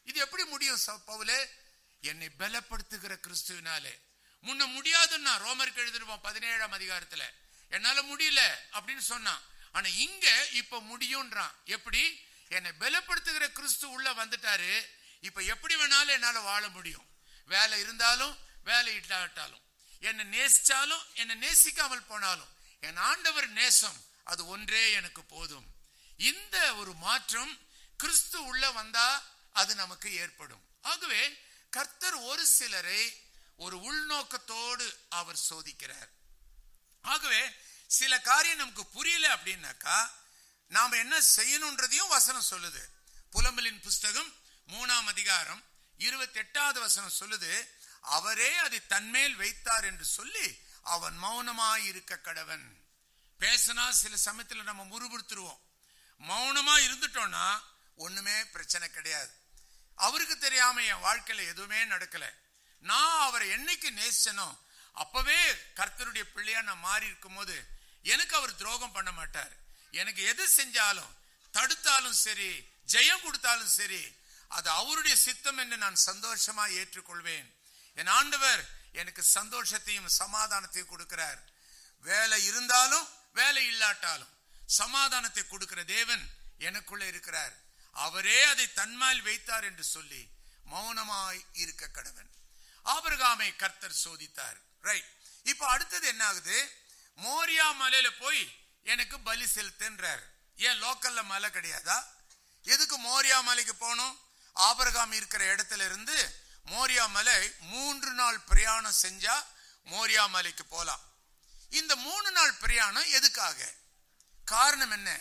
[SPEAKER 2] இது எப்படி முடியும் ச- பவுலே என்னை பலப்படுத்துகிற கிறிஸ்துவினாலே முன்ன முடியாதுன்னா ரோமருக்கு எழுதிருப்போம் பதினேழாம் அதிகாரத்துல என்னால முடியல அப்படின்னு சொன்னான் ஆனா இங்க இப்ப முடியும்ன்றான் எப்படி என்னை பலப்படுத்துகிற கிறிஸ்து உள்ள வந்துட்டாரு இப்ப எப்படி வேணாலும் என்னால வாழ முடியும் வேலை இருந்தாலும் வேலை இல்லாட்டாலும் என்னை நேசிச்சாலும் என்னை நேசிக்காமல் போனாலும் என் ஆண்டவர் நேசம் அது ஒன்றே எனக்கு போதும் இந்த ஒரு மாற்றம் கிறிஸ்து உள்ள வந்தா அது நமக்கு ஏற்படும் ஆகவே கர்த்தர் ஒரு சிலரை ஒரு உள்நோக்கத்தோடு அவர் சோதிக்கிறார் ஆகவே சில காரியம் நமக்கு புரியல அப்படின்னாக்கா நாம என்ன செய்யணுன்றதையும் வசனம் சொல்லுது புலம்பலின் புஸ்தகம் மூணாம் அதிகாரம் இருபத்தி எட்டாவது வசனம் சொல்லுது அவரே அதை தன்மேல் வைத்தார் என்று சொல்லி அவன் மௌனமாய் இருக்க கடவன் பேசினா சில சமயத்துல நம்ம முறுமுறுத்துருவோம் மௌனமா இருந்துட்டோம்னா ஒண்ணுமே பிரச்சனை கிடையாது அவருக்கு தெரியாம என் வாழ்க்கையில எதுவுமே நடக்கல நான் அவரை என்னைக்கு நேசிச்சனோ அப்பவே கர்த்தருடைய பிள்ளையா நான் மாறி இருக்கும் போது எனக்கு அவர் துரோகம் பண்ண மாட்டார் எனக்கு எது செஞ்சாலும் தடுத்தாலும் சரி ஜெயம் கொடுத்தாலும் சரி அது அவருடைய சித்தம் என்று நான் சந்தோஷமா ஏற்றுக்கொள்வேன் என் ஆண்டவர் எனக்கு சந்தோஷத்தையும் சமாதானத்தையும் கொடுக்கிறார் வேலை இருந்தாலும் வேலை இல்லாட்டாலும் சமாதானத்தை கொடுக்கிற தேவன் எனக்குள்ள இருக்கிறார் அவரே அதை தன்மால் வைத்தார் என்று சொல்லி மௌனமாய் இருக்க கடவன் ஆபிரகாமை கர்த்தர் சோதித்தார் ரைட் இப்போ அடுத்தது என்ன ஆகுது மோரியா மலையில போய் எனக்கு பலி செலுத்துன்றார் ஏன் லோக்கல்ல மலை கிடையாதா எதுக்கு மோரியா மலைக்கு போகணும் ஆபரகாம் இருக்கிற இடத்துல இருந்து மோரியா மலை மூன்று நாள் பிரயாணம் செஞ்சா மோரியா மலைக்கு போலாம் இந்த மூணு நாள் பிரயாணம் எதுக்காக காரணம் என்ன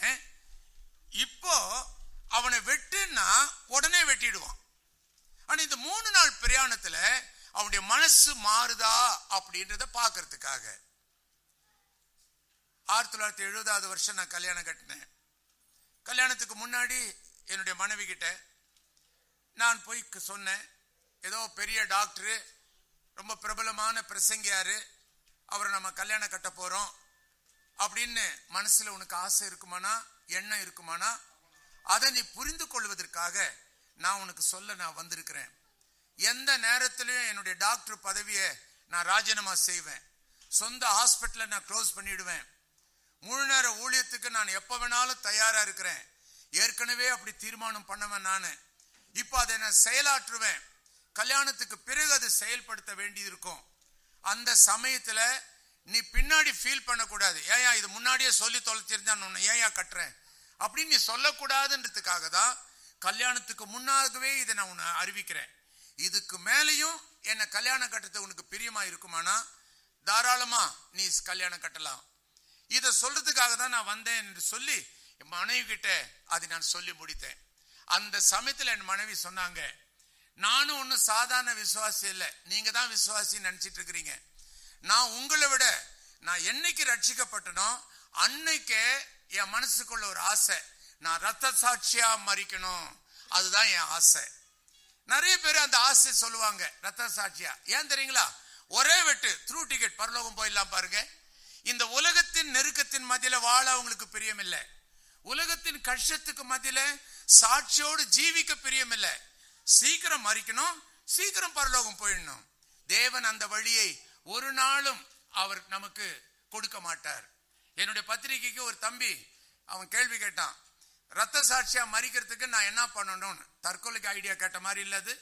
[SPEAKER 2] இப்போ அவனை வெட்டுன்னா உடனே வெட்டிடுவான் ஆனா இந்த மூணு நாள் பிரயாணத்துல அவனுடைய மனசு மாறுதா அப்படின்றத பாக்குறதுக்காக ஆயிரத்தி தொள்ளாயிரத்தி எழுபதாவது வருஷம் நான் கல்யாணம் கட்டினேன் கல்யாணத்துக்கு முன்னாடி என்னுடைய மனைவி கிட்ட நான் போய் க- சொன்னேன் ஏதோ பெரிய டாக்டரு ரொம்ப பிரபலமான பிரசங்கியாரு அவரை நம்ம கல்யாணம் கட்ட போறோம் அப்படின்னு மனசுல உனக்கு ஆசை இருக்குமானா எண்ணம் இருக்குமானா அதை நீ புரிந்து கொள்வதற்காக நான் உனக்கு சொல்ல நான் வந்திருக்கிறேன் எந்த நேரத்திலையும் என்னுடைய டாக்டர் பதவியை நான் ராஜினாமா செய்வேன் சொந்த ஹாஸ்பிட்டலை நான் க்ளோஸ் பண்ணிடுவேன் முழு நேர ஊழியத்துக்கு நான் எப்ப வேணாலும் தயாரா இருக்கிறேன் ஏற்கனவே அப்படி தீர்மானம் பண்ணவன் நானு இப்போ அதை நான் செயலாற்றுவேன் கல்யாணத்துக்கு பிறகு அதை செயல்படுத்த வேண்டியது இருக்கும் அந்த சமயத்துல நீ பின்னாடி ஃபீல் பண்ணக்கூடாது ஏயா இது முன்னாடியே சொல்லி தொலைச்சிருந்தா நான் உன்னை ஏயா கட்டுறேன் அப்படின்னு நீ சொல்லக்கூடாதுன்றதுக்காக தான் கல்யாணத்துக்கு முன்னாகவே இதை நான் உன்னை அறிவிக்கிறேன் இதுக்கு மேலேயும் என்ன கல்யாணம் கட்டுறது உனக்கு பிரியமா இருக்குமானா தாராளமா நீ கல்யாணம் கட்டலாம் இதை சொல்றதுக்காக தான் நான் வந்தேன் என்று சொல்லி என் மனைவி கிட்ட அதை நான் சொல்லி முடித்தேன் அந்த சமயத்துல என் மனைவி சொன்னாங்க நானும் ஒன்றும் சாதாரண விசுவாசி இல்லை நீங்க தான் விசுவாசி நினைச்சிட்டு இருக்கிறீங்க நான் உங்களை விட நான் என்னைக்கு ரட்சிக்கப்பட்டனோ அன்னைக்கே என் மனசுக்குள்ள ஒரு ஆசை நான் ரத்த சாட்சியா மறிக்கணும் அதுதான் என் ஆசை நிறைய பேர் அந்த ஆசை சொல்லுவாங்க ரத்த சாட்சியா ஏன் தெரியுங்களா ஒரே வெட்டு த்ரூ டிக்கெட் பரலோகம் போயிடலாம் பாருங்க இந்த உலகத்தின் நெருக்கத்தின் மத்தியில வாழ அவங்களுக்கு பிரியமில்லை உலகத்தின் கஷ்டத்துக்கு மத்தியில சாட்சியோடு ஜீவிக்க பிரியமில்லை சீக்கிரம் மறிக்கணும் சீக்கிரம் பரலோகம் போயிடணும் தேவன் அந்த வழியை ஒரு நாளும் அவர் நமக்கு கொடுக்க மாட்டார் என்னுடைய பத்திரிகைக்கு ஒரு தம்பி அவன் கேள்வி கேட்டான் ரத்த சாட்சியா மறிக்கிறதுக்கு நான் என்ன பண்ணணும்னு தற்கொலைக்கு ஐடியா கேட்ட மாதிரி இல்லது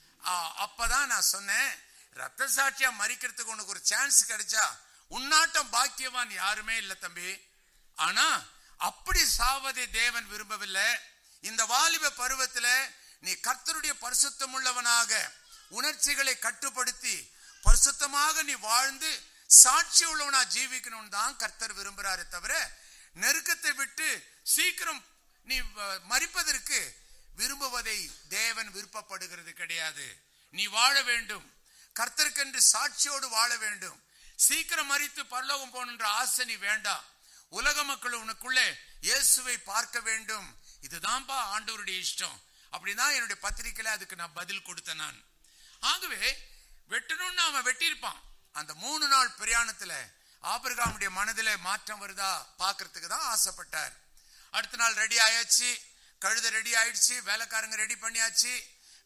[SPEAKER 2] அப்பதான் நான் சொன்னேன் ரத்த சாட்சியா மறிக்கிறதுக்கு உனக்கு ஒரு சான்ஸ் கிடைச்சா உன்னாட்டம் பாக்கியவான் யாருமே இல்லை தம்பி ஆனா அப்படி சாவதை தேவன் விரும்பவில்லை இந்த வாலிப பருவத்துல நீ கர்த்தருடைய பரிசுத்தம் உள்ளவனாக உணர்ச்சிகளை கட்டுப்படுத்தி பரிசுத்தமாக நீ வாழ்ந்து சாட்சி உள்ளவனா ஜீவிக்கணும் தான் கர்த்தர் விரும்புறாரு தவிர நெருக்கத்தை விட்டு சீக்கிரம் நீ வ- மரிப்பதற்கு விரும்புவதை தேவன் விருப்பப்படுகிறது கிடையாது நீ வாழ வேண்டும் கர்த்தருக்கென்று சாட்சியோடு வாழ வேண்டும் சீக்கிரம் மறித்து பரலோகம் போகணுன்ற ஆசை நீ வேண்டாம் உலக மக்கள் உனக்குள்ளே இயேசுவை பார்க்க வேண்டும் இதுதான்பா ஆண்டவருடைய இஷ்டம் அப்படிதான் என்னுடைய பத்திரிக்கையில அதுக்கு நான் பதில் கொடுத்தேன் நான் ஆகவே வெட்டணும்னு அவன் வெட்டியிருப்பான் அந்த மூணு நாள் பிரயாணத்துல ஆபிரகாமுடைய மனதில மாற்றம் வருதா பார்க்கிறதுக்கு தான் ஆசைப்பட்டார் அடுத்த நாள் ரெடி ஆயாச்சு கழுத ரெடி ஆயிடுச்சு வேலைக்காரங்க ரெடி பண்ணியாச்சு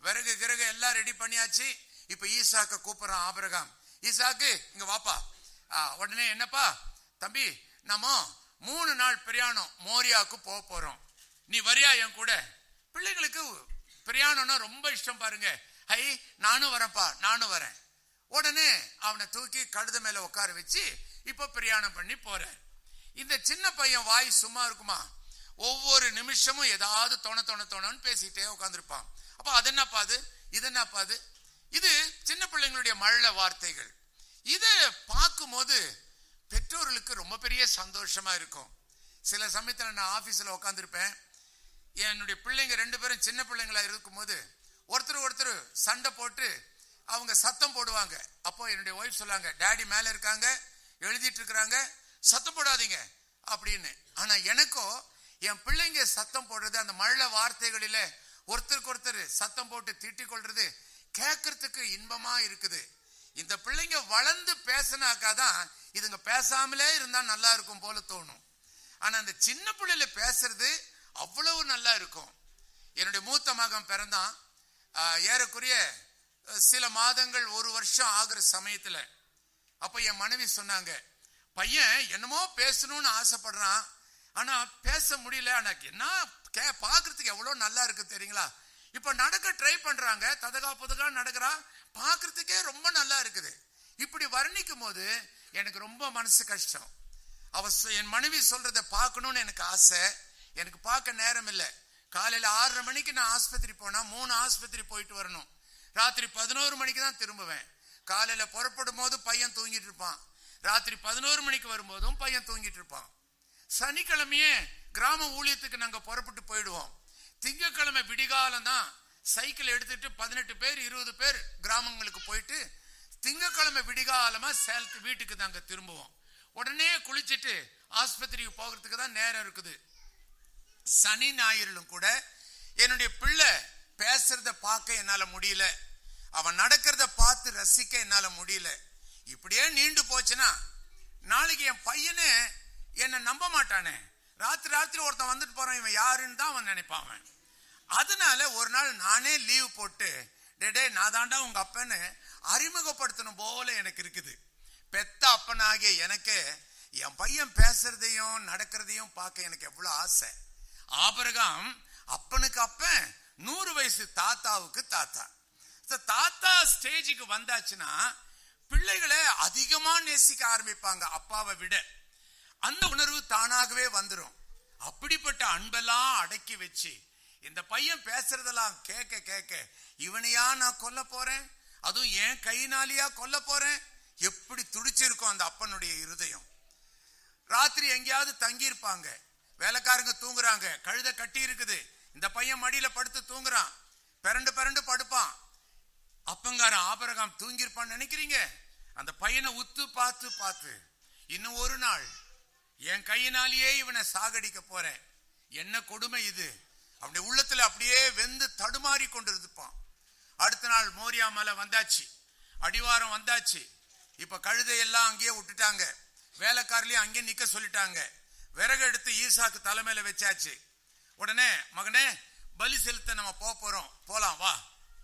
[SPEAKER 2] விறகு கிரகு எல்லாம் ரெடி பண்ணியாச்சு இப்ப ஈசாக்க கூப்பிடுறான் ஆபிரகாம் ஈசாக்கு இங்க வாப்பா ஆ, உடனே என்னப்பா தம்பி நம்ம மூணு நாள் பிரயாணம் மோரியாவுக்கு போக போறோம் நீ வரியா என் கூட பிள்ளைங்களுக்கு பிரயாணம்னா ரொம்ப இஷ்டம் பாருங்க ஹை நானும் வரேன்ப்பா நானும் வரேன் உடனே அவனை தூக்கி கழுத மேல உட்கார வச்சு இப்ப பிரயாணம் பண்ணி போறார் இந்த சின்ன பையன் வாய் சும்மா இருக்குமா ஒவ்வொரு நிமிஷமும் ஏதாவது தொண தொண தொணன்னு பேசிக்கிட்டே உட்காந்துருப்பான் அப்ப அது என்னப்பா அது இது என்னப்பா அது இது சின்ன பிள்ளைங்களுடைய மழல வார்த்தைகள் இதை பார்க்கும்போது பெற்றோர்களுக்கு ரொம்ப பெரிய சந்தோஷமா இருக்கும் சில சமயத்துல நான் ஆபீஸ்ல உட்காந்துருப்பேன் என்னுடைய பிள்ளைங்க ரெண்டு பேரும் சின்ன பிள்ளைங்களா இருக்கும்போது ஒருத்தர் ஒருத்தர் சண்டை போட்டு அவங்க சத்தம் போடுவாங்க அப்போ என்னுடைய ஒய்ஃப் சொல்லாங்க டேடி மேல இருக்காங்க எழுதிட்டு இருக்கிறாங்க சத்தம் போடாதீங்க அப்படின்னு ஆனா எனக்கோ என் பிள்ளைங்க சத்தம் போடுறது அந்த மழை வார்த்தைகளில ஒருத்தருக்கு ஒருத்தர் சத்தம் போட்டு திட்டிக் கொள்றது கேட்கறதுக்கு இன்பமா இருக்குது இந்த பிள்ளைங்க வளர்ந்து பேசினாக்காதான் இதுங்க பேசாமலே இருந்தா நல்லா இருக்கும் போல தோணும் ஆனா அந்த சின்ன பிள்ளைல பேசுறது அவ்வளவு நல்லா இருக்கும் என்னுடைய மூத்த மகன் பிறந்தான் ஆஹ், ஏறக்குறைய அஹ், சில மாதங்கள் ஒரு வருஷம் ஆகுற சமயத்துல அப்ப என் மனைவி சொன்னாங்க பையன் என்னமோ பேசணும்னு ஆசைப்படுறான் ஆனா பேச முடியல ஆனா என்ன கே பாக்குறதுக்கு எவ்வளவு நல்லா இருக்கு தெரியுங்களா இப்ப நடக்க ட்ரை பண்றாங்க ததகா புதகா நடக்கிறா பாக்குறதுக்கே ரொம்ப நல்லா இருக்குது இப்படி வர்ணிக்கும் போது எனக்கு ரொம்ப மனசு கஷ்டம் அவ சொ- என் மனைவி சொல்றத பார்க்கணும்னு எனக்கு ஆசை எனக்கு பார்க்க நேரம் இல்லை காலையில ஆறரை மணிக்கு நான் ஆஸ்பத்திரி போனா மூணு ஆஸ்பத்திரி போயிட்டு வரணும் ராத்திரி பதினோரு மணிக்கு தான் திரும்புவேன் காலையில புறப்படும் போது பையன் தூங்கிட்டு இருப்பான் ராத்திரி பதினோரு மணிக்கு வரும்போதும் பையன் தூங்கிட்டு இருப்பான் சனிக்கிழமையே கிராம ஊழியத்துக்கு நாங்க புறப்பட்டு போயிடுவோம் திங்கட்கிழமை விடிகாலம் தான் சைக்கிள் எடுத்துட்டு பதினெட்டு பேர் இருபது பேர் கிராமங்களுக்கு போயிட்டு திங்கட்கிழமை விடிகாலமா சேலத்து வீட்டுக்கு நாங்க திரும்புவோம் உடனே குளிச்சிட்டு ஆஸ்பத்திரிக்கு போகிறதுக்கு தான் நேரம் இருக்குது சனி ஞாயிறிலும் கூட என்னுடைய பிள்ளை பேசுறத பார்க்க என்னால முடியல அவன் நடக்கிறத பார்த்து ரசிக்க என்னால முடியல இப்படியே நீண்டு போச்சுன்னா நாளைக்கு என் பையனே என்னை நம்ப மாட்டானே ராத்திரி ராத்திரி ஒருத்தன் வந்துட்டு போறான் இவன் யாருன்னு தான் அவன் நினைப்பான் அவன். அதனால ஒரு நாள் நானே லீவ் போட்டு டே டேய் நான் தாண்டா உங்க அப்பன்னு அறிமுகப்படுத்தணும் போல எனக்கு இருக்குது பெத்த அப்பனாகிய எனக்கு என் பையன் பேசுறதையும் நடக்கிறதையும் பார்க்க எனக்கு எவ்வளவு ஆசை ஆபரகாம் அப்பனுக்கு அப்பன் நூறு வயசு தாத்தாவுக்கு தாத்தா So, தாத்தா ஸ்டேஜுக்கு வந்தாச்சுன்னா பிள்ளைகளை அதிகமா நேசிக்க ஆரம்பிப்பாங்க அப்பாவை விட அந்த உணர்வு தானாகவே வந்துரும் அப்படிப்பட்ட அன்பெல்லாம் அடக்கி வச்சு இந்த பையன் பேசுறதெல்லாம் கேட்க கேட்க இவனையா நான் கொல்ல போறேன் அதுவும் ஏன் கையினாலியா கொல்ல போறேன் எப்படி துடிச்சிருக்கும் அந்த அப்பனுடைய இருதயம் ராத்திரி எங்கேயாவது தங்கி இருப்பாங்க வேலைக்காரங்க தூங்குறாங்க கழுத கட்டி இருக்குது இந்த பையன் மடியில படுத்து தூங்குறான் பிறண்டு பிறண்டு படுப்பான் அப்பங்காரன் ஆபரகாம் தூங்கியிருப்பான்னு நினைக்கிறீங்க அந்த பையனை உத்து பார்த்து பார்த்து இன்னும் ஒரு நாள் என் கையினாலேயே இவனை சாகடிக்க போறேன் என்ன கொடுமை இது அப்படி உள்ளத்துல அப்படியே வெந்து தடுமாறி கொண்டு இருப்பான் அடுத்த நாள் மோரியா மலை வந்தாச்சு அடிவாரம் வந்தாச்சு இப்ப கழுதையெல்லாம் அங்கேயே விட்டுட்டாங்க வேலைக்காரலையும் அங்கேயே நிக்க சொல்லிட்டாங்க விறகு எடுத்து ஈசாக்கு தலைமையில வச்சாச்சு உடனே மகனே பலி செலுத்த நம்ம போக போறோம் போலாம் வா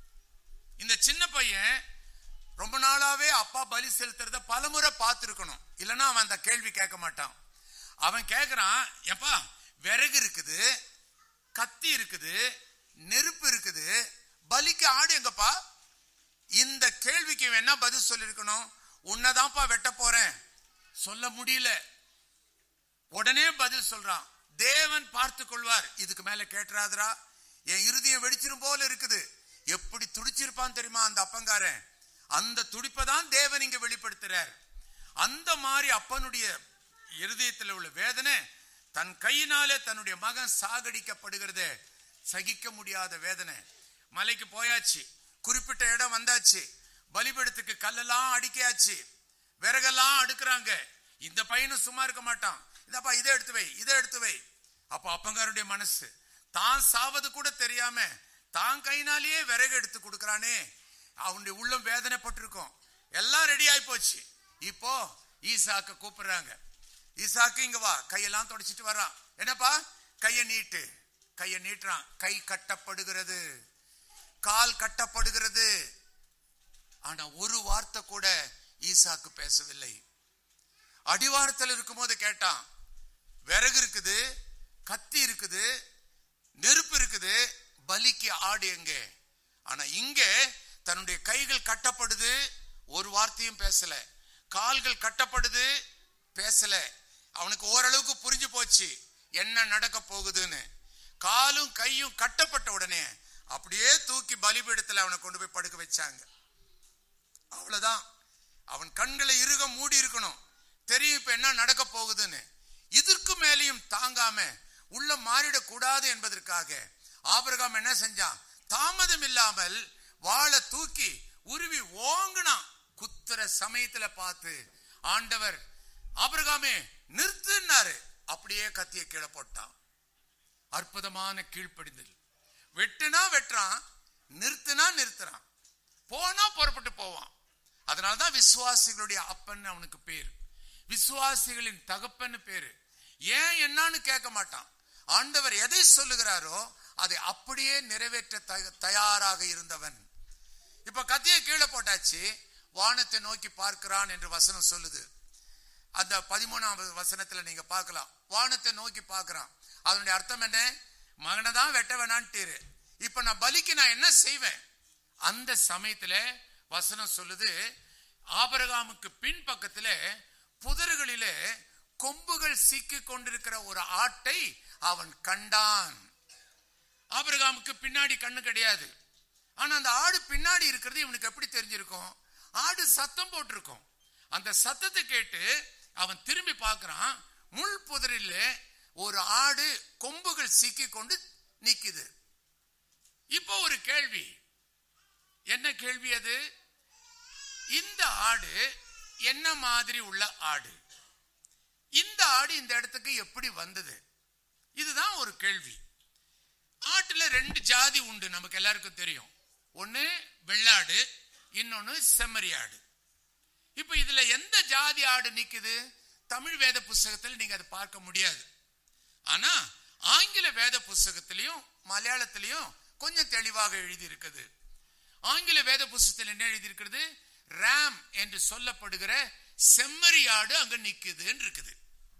[SPEAKER 2] இந்த சின்ன பையன் ரொம்ப நாளாவே அப்பா பலி செலுத்துறத பலமுறை பார்த்திருக்கணும் இல்லைன்னா அவன் அந்த கேள்வி கேட்க மாட்டான் அவன் கேக்குறான் ஏப்பா விறகு இருக்குது கத்தி இருக்குது நெருப்பு இருக்குது பலிக்கு ஆடு எங்கப்பா இந்த கேள்விக்கு இவன் என்ன பதில் சொல்லிருக்கணும் உன்னதான்ப்பா வெட்ட போறேன் சொல்ல முடியல உடனே பதில் சொல்றான் தேவன் பார்த்து கொள்வார் இதுக்கு மேல கேட்டுறாதரா என் இருதயம் வெடிச்சிரும் போல இருக்குது எப்படி துடிச்சிருப்பான் தெரியுமா அந்த அப்பங்காரன் அந்த துடிப்பை தான் தேவன் இங்க வெளிப்படுத்துறார் அந்த மாதிரி அப்பனுடைய இருதயத்தில் உள்ள வேதனை தன் கையினாலே தன்னுடைய மகன் சாகடிக்கப்படுகிறத சகிக்க முடியாத வேதனை மலைக்கு போயாச்சு குறிப்பிட்ட இடம் வந்தாச்சு பலிபீடத்துக்கு கல்லெல்லாம் அடிக்கையாச்சு விறகெல்லாம் அடுக்குறாங்க இந்த பையனும் சும்மா இருக்க மாட்டான் இதப்பா இதை எடுத்து வை இதை எடுத்து வை அப்ப அப்பங்காருடைய மனசு தான் சாவது கூட தெரியாம தான் கையினாலேயே விறகு எடுத்து கொடுக்கறானே அவனுடைய உள்ளம் வேதனைப்பட்டிருக்கும் எல்லாம் ரெடி ஆயி போச்சு இப்போ ஈசாக்க கூப்பிடுறாங்க ஈசாக்கு இங்க வா கையெல்லாம் தொடச்சிட்டு வரான் என்னப்பா கைய நீட்டு கைய நீட்டுறான் கை கட்டப்படுகிறது கால் கட்டப்படுகிறது ஆனா ஒரு வார்த்தை கூட ஈசாக்கு பேசவில்லை அடிவாரத்தில் இருக்கும்போது கேட்டான் விறகு இருக்குது கத்தி இருக்குது நெருப்பு இருக்குது பலிக்கு ஆடு எங்கே ஆனா இங்க தன்னுடைய கைகள் கட்டப்படுது ஒரு வார்த்தையும் பேசல கால்கள் கட்டப்படுது பேசல அவனுக்கு ஓரளவுக்கு புரிஞ்சு போச்சு என்ன நடக்க போகுதுன்னு காலும் கையும் கட்டப்பட்ட உடனே அப்படியே தூக்கி பலிபீடத்துல அவனை கொண்டு போய் படுக்க வச்சாங்க அவ்வளவுதான் அவன் கண்களை இறுக மூடி இருக்கணும் தெரியும் இப்ப என்ன நடக்க போகுதுன்னு இதற்கு மேலேயும் தாங்காம உள்ள மாறிடக் கூடாது என்பதற்காக ஆபிரகாம் என்ன செஞ்சான் தாமதம் இல்லாமல் வாளை தூக்கி உருவி ஓங்குனான் குத்துற சமயத்துல பார்த்து ஆண்டவர் ஆபிரகாமே நிறுத்துனாரு அப்படியே கத்திய கீழே போட்டான் அற்புதமான கீழ்ப்படிதல் வெட்டுனா வெட்டுறான் நிறுத்துனா நிறுத்துறான் போனா புறப்பட்டு போவான் அதனாலதான் விசுவாசிகளுடைய அப்பன் அவனுக்கு பேர் விசுவாசிகளின் தகப்பன்னு பேரு ஏன் என்னன்னு கேட்க மாட்டான் ஆண்டவர் எதை சொல்லுகிறாரோ அதை அப்படியே நிறைவேற்ற தய- தயாராக இருந்தவன் இப்ப கத்தியை கீழே போட்டாச்சு வானத்தை நோக்கி பார்க்கிறான் என்று வசனம் சொல்லுது அந்த பதிமூணாவது வசனத்துல நீங்க பார்க்கலாம் வானத்தை நோக்கி பார்க்கறான் அதனுடைய அர்த்தம் என்ன மகனை தான் வெட்ட வேணான்ட்டு இப்ப நான் பலிக்கு நான் என்ன செய்வேன் அந்த சமயத்துல வசனம் சொல்லுது ஆபரகாமுக்கு பின் பக்கத்துல புதர்களிலே கொம்புகள் சிக்கி கொண்டிருக்கிற ஒரு ஆட்டை அவன் கண்டான் ஆபிரகாமுக்கு பின்னாடி கண்ணு கிடையாது ஆனா அந்த ஆடு பின்னாடி இருக்கிறது இவனுக்கு எப்படி தெரிஞ்சிருக்கும் ஆடு சத்தம் போட்டிருக்கும் அந்த சத்தத்தை கேட்டு அவன் திரும்பி பார்க்கறான் முள் புதரில் ஒரு ஆடு கொம்புகள் சிக்கி கொண்டு நிக்குது இப்போ ஒரு கேள்வி என்ன கேள்வி அது இந்த ஆடு என்ன மாதிரி உள்ள ஆடு இந்த ஆடு இந்த இடத்துக்கு எப்படி வந்தது இதுதான் ஒரு கேள்வி ஆட்டுல ரெண்டு ஜாதி உண்டு நமக்கு எல்லாருக்கும் தெரியும் ஒண்ணு வெள்ளாடு இன்னொன்னு செம்மறி ஆடு இப்ப இதுல எந்த ஜாதி ஆடு நிக்குது தமிழ் வேத புஸ்தகத்தில் நீங்க அதை பார்க்க முடியாது ஆனா ஆங்கில வேத புஸ்தகத்திலையும் மலையாளத்திலையும் கொஞ்சம் தெளிவாக எழுதி இருக்குது ஆங்கில வேத புஸ்தகத்தில் என்ன எழுதி இருக்கிறது ராம் என்று சொல்லப்படுகிற செம்மறி ஆடு அங்க நிக்குதுன்னு இருக்குது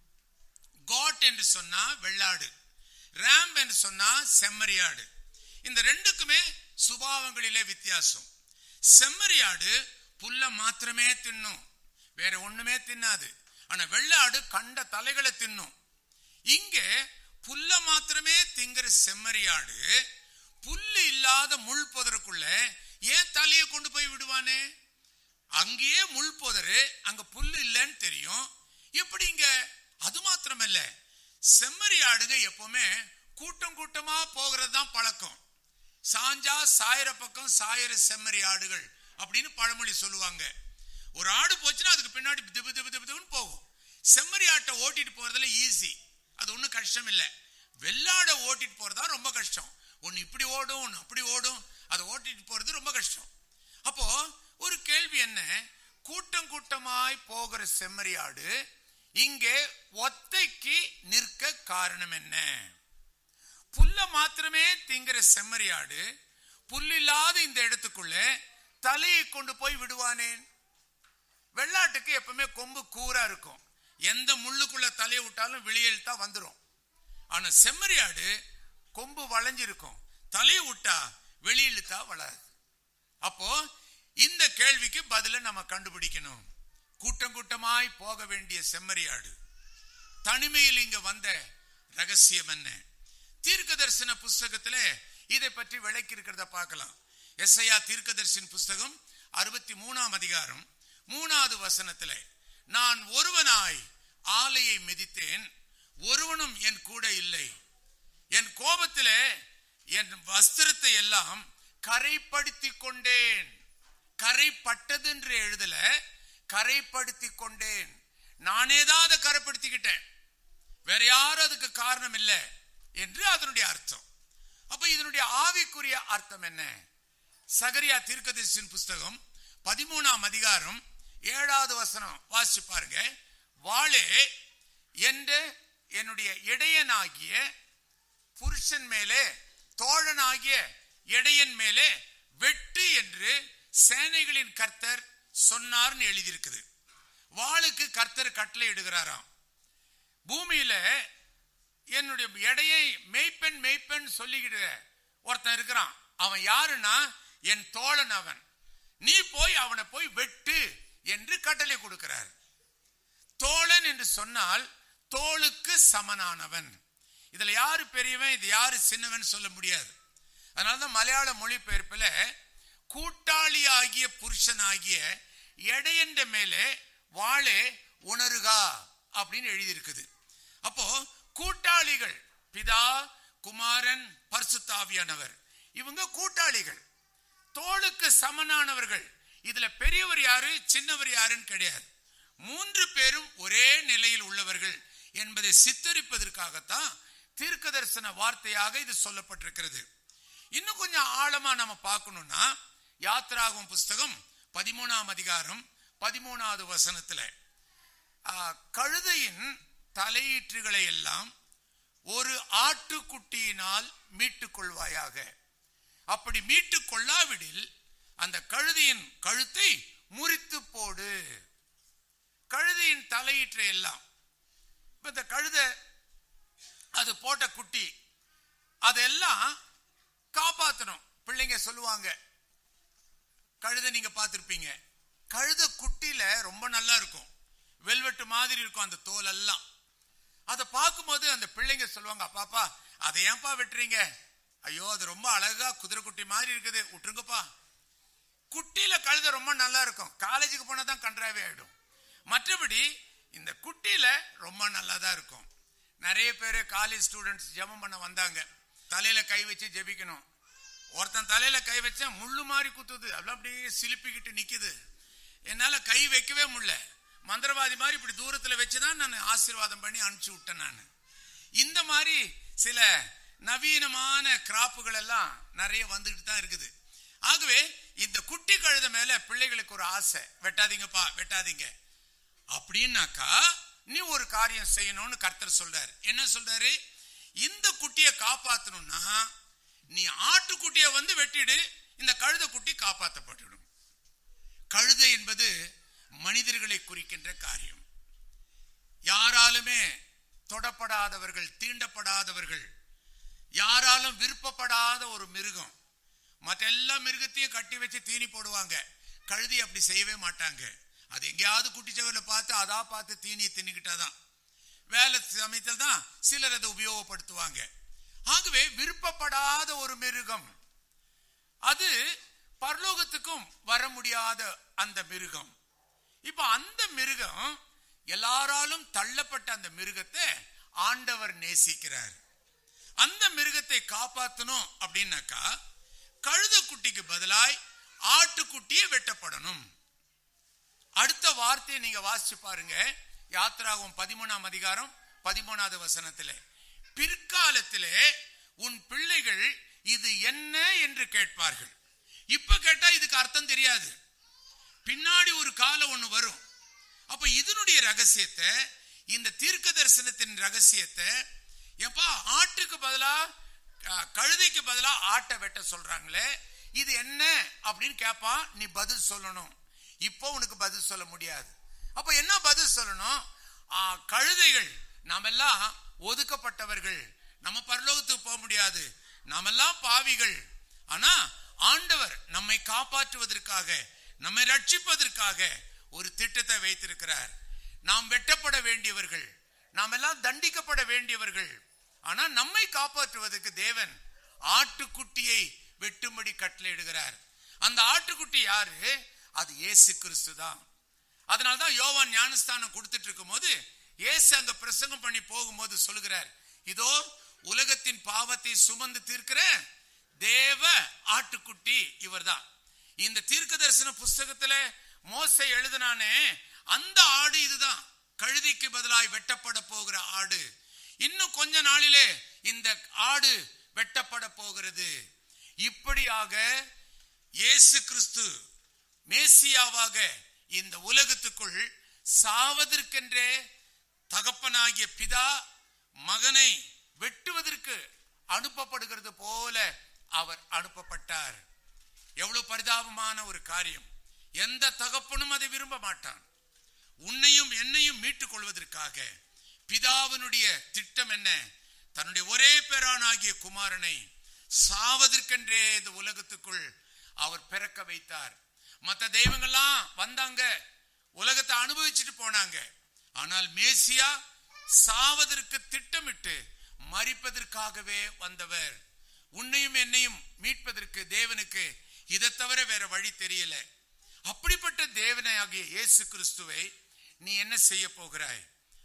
[SPEAKER 2] காட் என்று சொன்னா வெள்ளாடு ராம் என்று சொன்னா செம்மறியாடு இந்த ரெண்டுக்குமே சுபாவங்களிலே வித்தியாசம் செம்மறியாடு புல்ல மாத்திரமே தின்னும் வேற ஒண்ணுமே தின்னாது ஆனா வெள்ளாடு கண்ட தலைகளை தின்னும் இங்கே புல்ல மாத்திரமே திங்கிற செம்மறியாடு புல்லு இல்லாத முள் புதருக்குள்ள ஏன் தலையை கொண்டு போய் விடுவானே அங்கேயே முள் புதரு அங்க புல்லு இல்லைன்னு தெரியும் எப்படி இங்க அது மாத்திரமல்ல செம்மறி ஆடுங்க எப்பவுமே கூட்டம் கூட்டமா போகிறது தான் பழக்கம் சாஞ்சா சாயிர பக்கம் சாயிர செம்மறி ஆடுகள் அப்படின்னு பழமொழி சொல்லுவாங்க ஒரு ஆடு போச்சுன்னா அதுக்கு பின்னாடி திபு திபு திபு திபுன்னு போகும் செம்மறி ஆட்டை ஓட்டிட்டு போறதுல ஈஸி அது ஒன்றும் கஷ்டம் இல்லை வெள்ளாடை ஓட்டிட்டு போறதா ரொம்ப கஷ்டம் ஒன்னு இப்படி ஓடும் ஒன்னு அப்படி ஓடும் அதை ஓட்டிட்டு போறது ரொம்ப கஷ்டம் அப்போ ஒரு கேள்வி என்ன கூட்டம் கூட்டமாய் போகிற செம்மறி ஆடு இங்கே ஒத்தைக்கு நிற்க காரணம் என்ன புல்ல மாத்திரமே திங்கிற செம்மறி ஆடு புல்லில்லாத இந்த இடத்துக்குள்ள தலையை கொண்டு போய் விடுவானேன் வெள்ளாட்டுக்கு எப்பவுமே கொம்பு கூரா இருக்கும் எந்த முள்ளுக்குள்ள தலையை விட்டாலும் வெளியெழுத்தா வந்துரும் ஆனா செம்மறி ஆடு கொம்பு வளைஞ்சிருக்கும் தலையை விட்டா வெளியிழுத்தா வளராது அப்போ இந்த கேள்விக்கு பதில நம்ம கண்டுபிடிக்கணும் கூட்டம் கூட்டமாய் போக வேண்டிய செம்மறியாடு தனிமையில் இங்க வந்த ரகசியம் என்ன தீர்க்க தரிசன புஸ்தகத்துல இதை பற்றி விளக்கி இருக்கிறத பார்க்கலாம் எஸ்ஐயா தீர்க்கதரிசன புஸ்தகம் அறுபத்தி மூணாம் அதிகாரம் மூணாவது வசனத்துல நான் ஒருவனாய் ஆலையை மிதித்தேன் ஒருவனும் என் கூட இல்லை என் கோபத்திலே என் வஸ்திரத்தை எல்லாம் கரைப்படுத்தி கொண்டேன் கரைப்பட்டது என்று எழுதல கரைப்படுத்தி கொண்டேன் நானே தான் அதை கரைப்படுத்திக்கிட்டேன் வேற யாரும் அதுக்கு காரணம் இல்லை என்று அதனுடைய அர்த்தம் அப்ப இதனுடைய ஆவிக்குரிய அர்த்தம் என்ன சகரியா தீர்க்கதரிசின் புஸ்தகம் பதிமூணாம் அதிகாரம் ஏழாவது வசனம் வாசிச்சு பாருங்க வாளே என்று என்னுடைய இடையனாகிய புருஷன் மேலே தோழனாகிய இடையன் மேலே வெட்டு என்று சேனைகளின் கர்த்தர் சொன்னார்னு எழுதியிருக்குது வாளுக்கு கர்த்தர் கட்டளை இடுகிறாராம் பூமியில என்னுடைய எடையை மெய்ப்பெண் மெய்ப்பெண் சொல்லிக்கிட்டு ஒருத்தன் இருக்கிறான் அவன் யாருன்னா என் தோழன் அவன் நீ போய் அவனை போய் வெட்டு என்று கட்டளை கொடுக்கிறார் தோழன் என்று சொன்னால் தோளுக்கு சமனானவன் இதுல யாரு பெரியவன் இது யாரு சின்னவன் சொல்ல முடியாது அதனாலதான் மலையாள மொழிபெயர்ப்புல கூட்டாளி ஆகிய புருஷன் ஆகிய எடையன்ற மேலே வாளே உணருகா அப்படின்னு எழுதியிருக்குது அப்போ கூட்டாளிகள் பிதா குமாரன் பரிசுத்தாவியானவர் இவங்க கூட்டாளிகள் தோளுக்கு சமனானவர்கள் இதுல பெரியவர் யாரு சின்னவர் யாருன்னு கிடையாது மூன்று பேரும் ஒரே நிலையில் உள்ளவர்கள் என்பதை சித்தரிப்பதற்காகத்தான் தீர்க்க தரிசன வார்த்தையாக இது சொல்லப்பட்டிருக்கிறது இன்னும் கொஞ்சம் ஆழமா நம்ம பார்க்கணும்னா யாத்ராகும் புஸ்தகம் பதிமூணாம் அதிகாரம் பதிமூணாவது வசனத்துல ஆ, கழுதையின் தலையீற்றுகளை எல்லாம் ஒரு ஆட்டுக்குட்டியினால் மீட்டுக் கொள்வாயாக அப்படி மீட்டுக் கொள்ளாவிடில் அந்த கழுதையின் கழுத்தை முறித்து போடு கழுதையின் தலையீற்றை எல்லாம் இப்ப இந்த கழுதை அது போட்ட குட்டி அதெல்லாம் காப்பாத்தணும் பிள்ளைங்க சொல்லுவாங்க கழுதை நீங்க பார்த்திருப்பீங்க கழுதை குட்டியில ரொம்ப நல்லா இருக்கும் வெல்வெட்டு மாதிரி இருக்கும் அந்த தோல் எல்லாம் அதை பார்க்கும்போது அந்த பிள்ளைங்க சொல்லுவாங்க அப்பாப்பா அதை ஏன்பா வெட்டுறீங்க ஐயோ அது ரொம்ப அழகா குதிரை குட்டி மாதிரி இருக்குது விட்டுருங்கப்பா குட்டியில கழுதை ரொம்ப நல்லா இருக்கும் காலேஜுக்கு போனா தான் கன்றாவே ஆயிடும் மற்றபடி இந்த குட்டியில ரொம்ப நல்லா தான் இருக்கும் நிறைய பேர் காலேஜ் ஸ்டூடெண்ட்ஸ் ஜெபம் பண்ண வந்தாங்க தலையில கை வச்சு ஜெபிக்கணும் ஒருத்தன் தலையில கை வச்சா முள்ளு மாதிரி குத்துது அதெல்லாம் அப்படியே சிலுப்பிக்கிட்டு நிக்குது என்னால கை வைக்கவே முடியல மந்திரவாதி மாதிரி இப்படி தூரத்துல வச்சுதான் நான் ஆசீர்வாதம் பண்ணி அனுப்பிச்சு விட்டேன் நான் இந்த மாதிரி சில நவீனமான கிராப்புகள் எல்லாம் நிறைய வந்துகிட்டு தான் இருக்குது ஆகவே இந்த குட்டி கழுத மேல பிள்ளைகளுக்கு ஒரு ஆசை வெட்டாதீங்கப்பா வெட்டாதீங்க அப்படின்னாக்கா நீ ஒரு காரியம் செய்யணும்னு கர்த்தர் சொல்றாரு என்ன சொல்றாரு இந்த குட்டியை காப்பாத்தணும்னா நீ ஆட்டுக்குட்டியை வந்து வெட்டிடு இந்த கழுத குட்டி காப்பாற்றப்பட்டுடும் கழுதை என்பது மனிதர்களை குறிக்கின்ற காரியம் யாராலுமே தொடப்படாதவர்கள் தீண்டப்படாதவர்கள் யாராலும் விருப்பப்படாத ஒரு மிருகம் மற்ற எல்லா மிருகத்தையும் கட்டி வச்சு தீனி போடுவாங்க கழுதி அப்படி செய்யவே மாட்டாங்க அது எங்கேயாவது குட்டிச்சவரில் பார்த்து அதா பார்த்து தீனியை தின்னுக்கிட்டாதான் வேலை சமயத்தில் தான் சிலர் அதை உபயோகப்படுத்துவாங்க ஆகவே விருப்பப்படாத ஒரு மிருகம் அது பரலோகத்துக்கும் வர முடியாத அந்த மிருகம் இப்ப அந்த மிருகம் எல்லாராலும் தள்ளப்பட்ட அந்த மிருகத்தை ஆண்டவர் நேசிக்கிறார் அந்த மிருகத்தை காப்பாத்தணும் அப்படின்னாக்கா கழுத குட்டிக்கு பதிலாய் ஆட்டுக்குட்டியே வெட்டப்படணும் அடுத்த வார்த்தையை நீங்க வாசிச்சு பாருங்க யாத்ராகும் பதிமூணாம் அதிகாரம் பதிமூணாவது வசனத்திலே பிற்காலத்திலே உன் பிள்ளைகள் இது என்ன என்று கேட்பார்கள் இப்ப கேட்டா இதுக்கு அர்த்தம் தெரியாது பின்னாடி ஒரு காலம் ஒண்ணு வரும் அப்ப இதனுடைய ரகசியத்தை இந்த தீர்க்க தரிசனத்தின் ரகசியத்தை எப்பா ஆட்டுக்கு பதிலா அஹ், கழுதைக்கு பதிலா ஆட்டை வெட்ட சொல்றாங்களே இது என்ன அப்படின்னு கேட்பான் நீ பதில் சொல்லணும் இப்போ உனக்கு பதில் சொல்ல முடியாது அப்ப என்ன பதில் சொல்லணும் ஆ, கழுதைகள் நாமெல்லாம் ஒதுக்கப்பட்டவர்கள் நம்ம பரலோகத்துக்கு போக முடியாது நாமெல்லாம் பாவிகள் ஆனா ஆண்டவர் நம்மை காப்பாற்றுவதற்காக நம்மை ரட்சிப்பதற்காக ஒரு திட்டத்தை வைத்திருக்கிறார் நாம் வெட்டப்பட வேண்டியவர்கள் நாம் எல்லாம் தண்டிக்கப்பட வேண்டியவர்கள் ஆனா நம்மை காப்பாற்றுவதற்கு தேவன் ஆட்டுக்குட்டியை வெட்டும்படி கட்டளையிடுகிறார் அந்த ஆட்டுக்குட்டி யாரு அது இயேசு கிறிஸ்து தான் அதனால்தான் யோவான் ஞானஸ்தானம் கொடுத்துட்டு இருக்கும்போது இயேசு அங்க பிரசங்கம் பண்ணி போகும்போது சொல்லுகிறார் இதோ உலகத்தின் பாவத்தை சுமந்து தீர்க்கிற தேவ ஆட்டுக்குட்டி இவர்தான் இந்த தீர்க்க தரிசன புஸ்தகத்துல மோசை எழுதினானே அந்த ஆடு இதுதான் கழுதிக்கு பதிலாய் வெட்டப்பட போகிற ஆடு இன்னும் கொஞ்ச நாளிலே இந்த ஆடு வெட்டப்பட போகிறது இப்படியாக இயேசு கிறிஸ்து மேசியாவாக இந்த உலகத்துக்குள் சாவதற்கென்றே தகப்பனாகிய பிதா மகனை வெட்டுவதற்கு அனுப்பப்படுகிறது போல அவர் அனுப்பப்பட்டார் எவ்வளவு பரிதாபமான ஒரு காரியம் எந்த தகப்பனும் அதை விரும்ப மாட்டான் உன்னையும் என்னையும் மீட்டுக் கொள்வதற்காக பிதாவினுடைய திட்டம் என்ன தன்னுடைய ஒரே பேரானாகிய குமாரனை சாவதற்கென்றே இந்த உலகத்துக்குள் அவர் பிறக்க வைத்தார் மத்த தெய்வங்கள்லாம் வந்தாங்க உலகத்தை அனுபவிச்சுட்டு போனாங்க ஆனால் மேசியா சாவதற்கு திட்டமிட்டு மறிப்பதற்காகவே வந்தவர் உன்னையும் என்னையும் மீட்பதற்கு தேவனுக்கு இதை தவிர வேற வழி தெரியல அப்படிப்பட்ட தேவனை ஆகிய இயேசு கிறிஸ்துவை நீ என்ன செய்ய போகிறாய்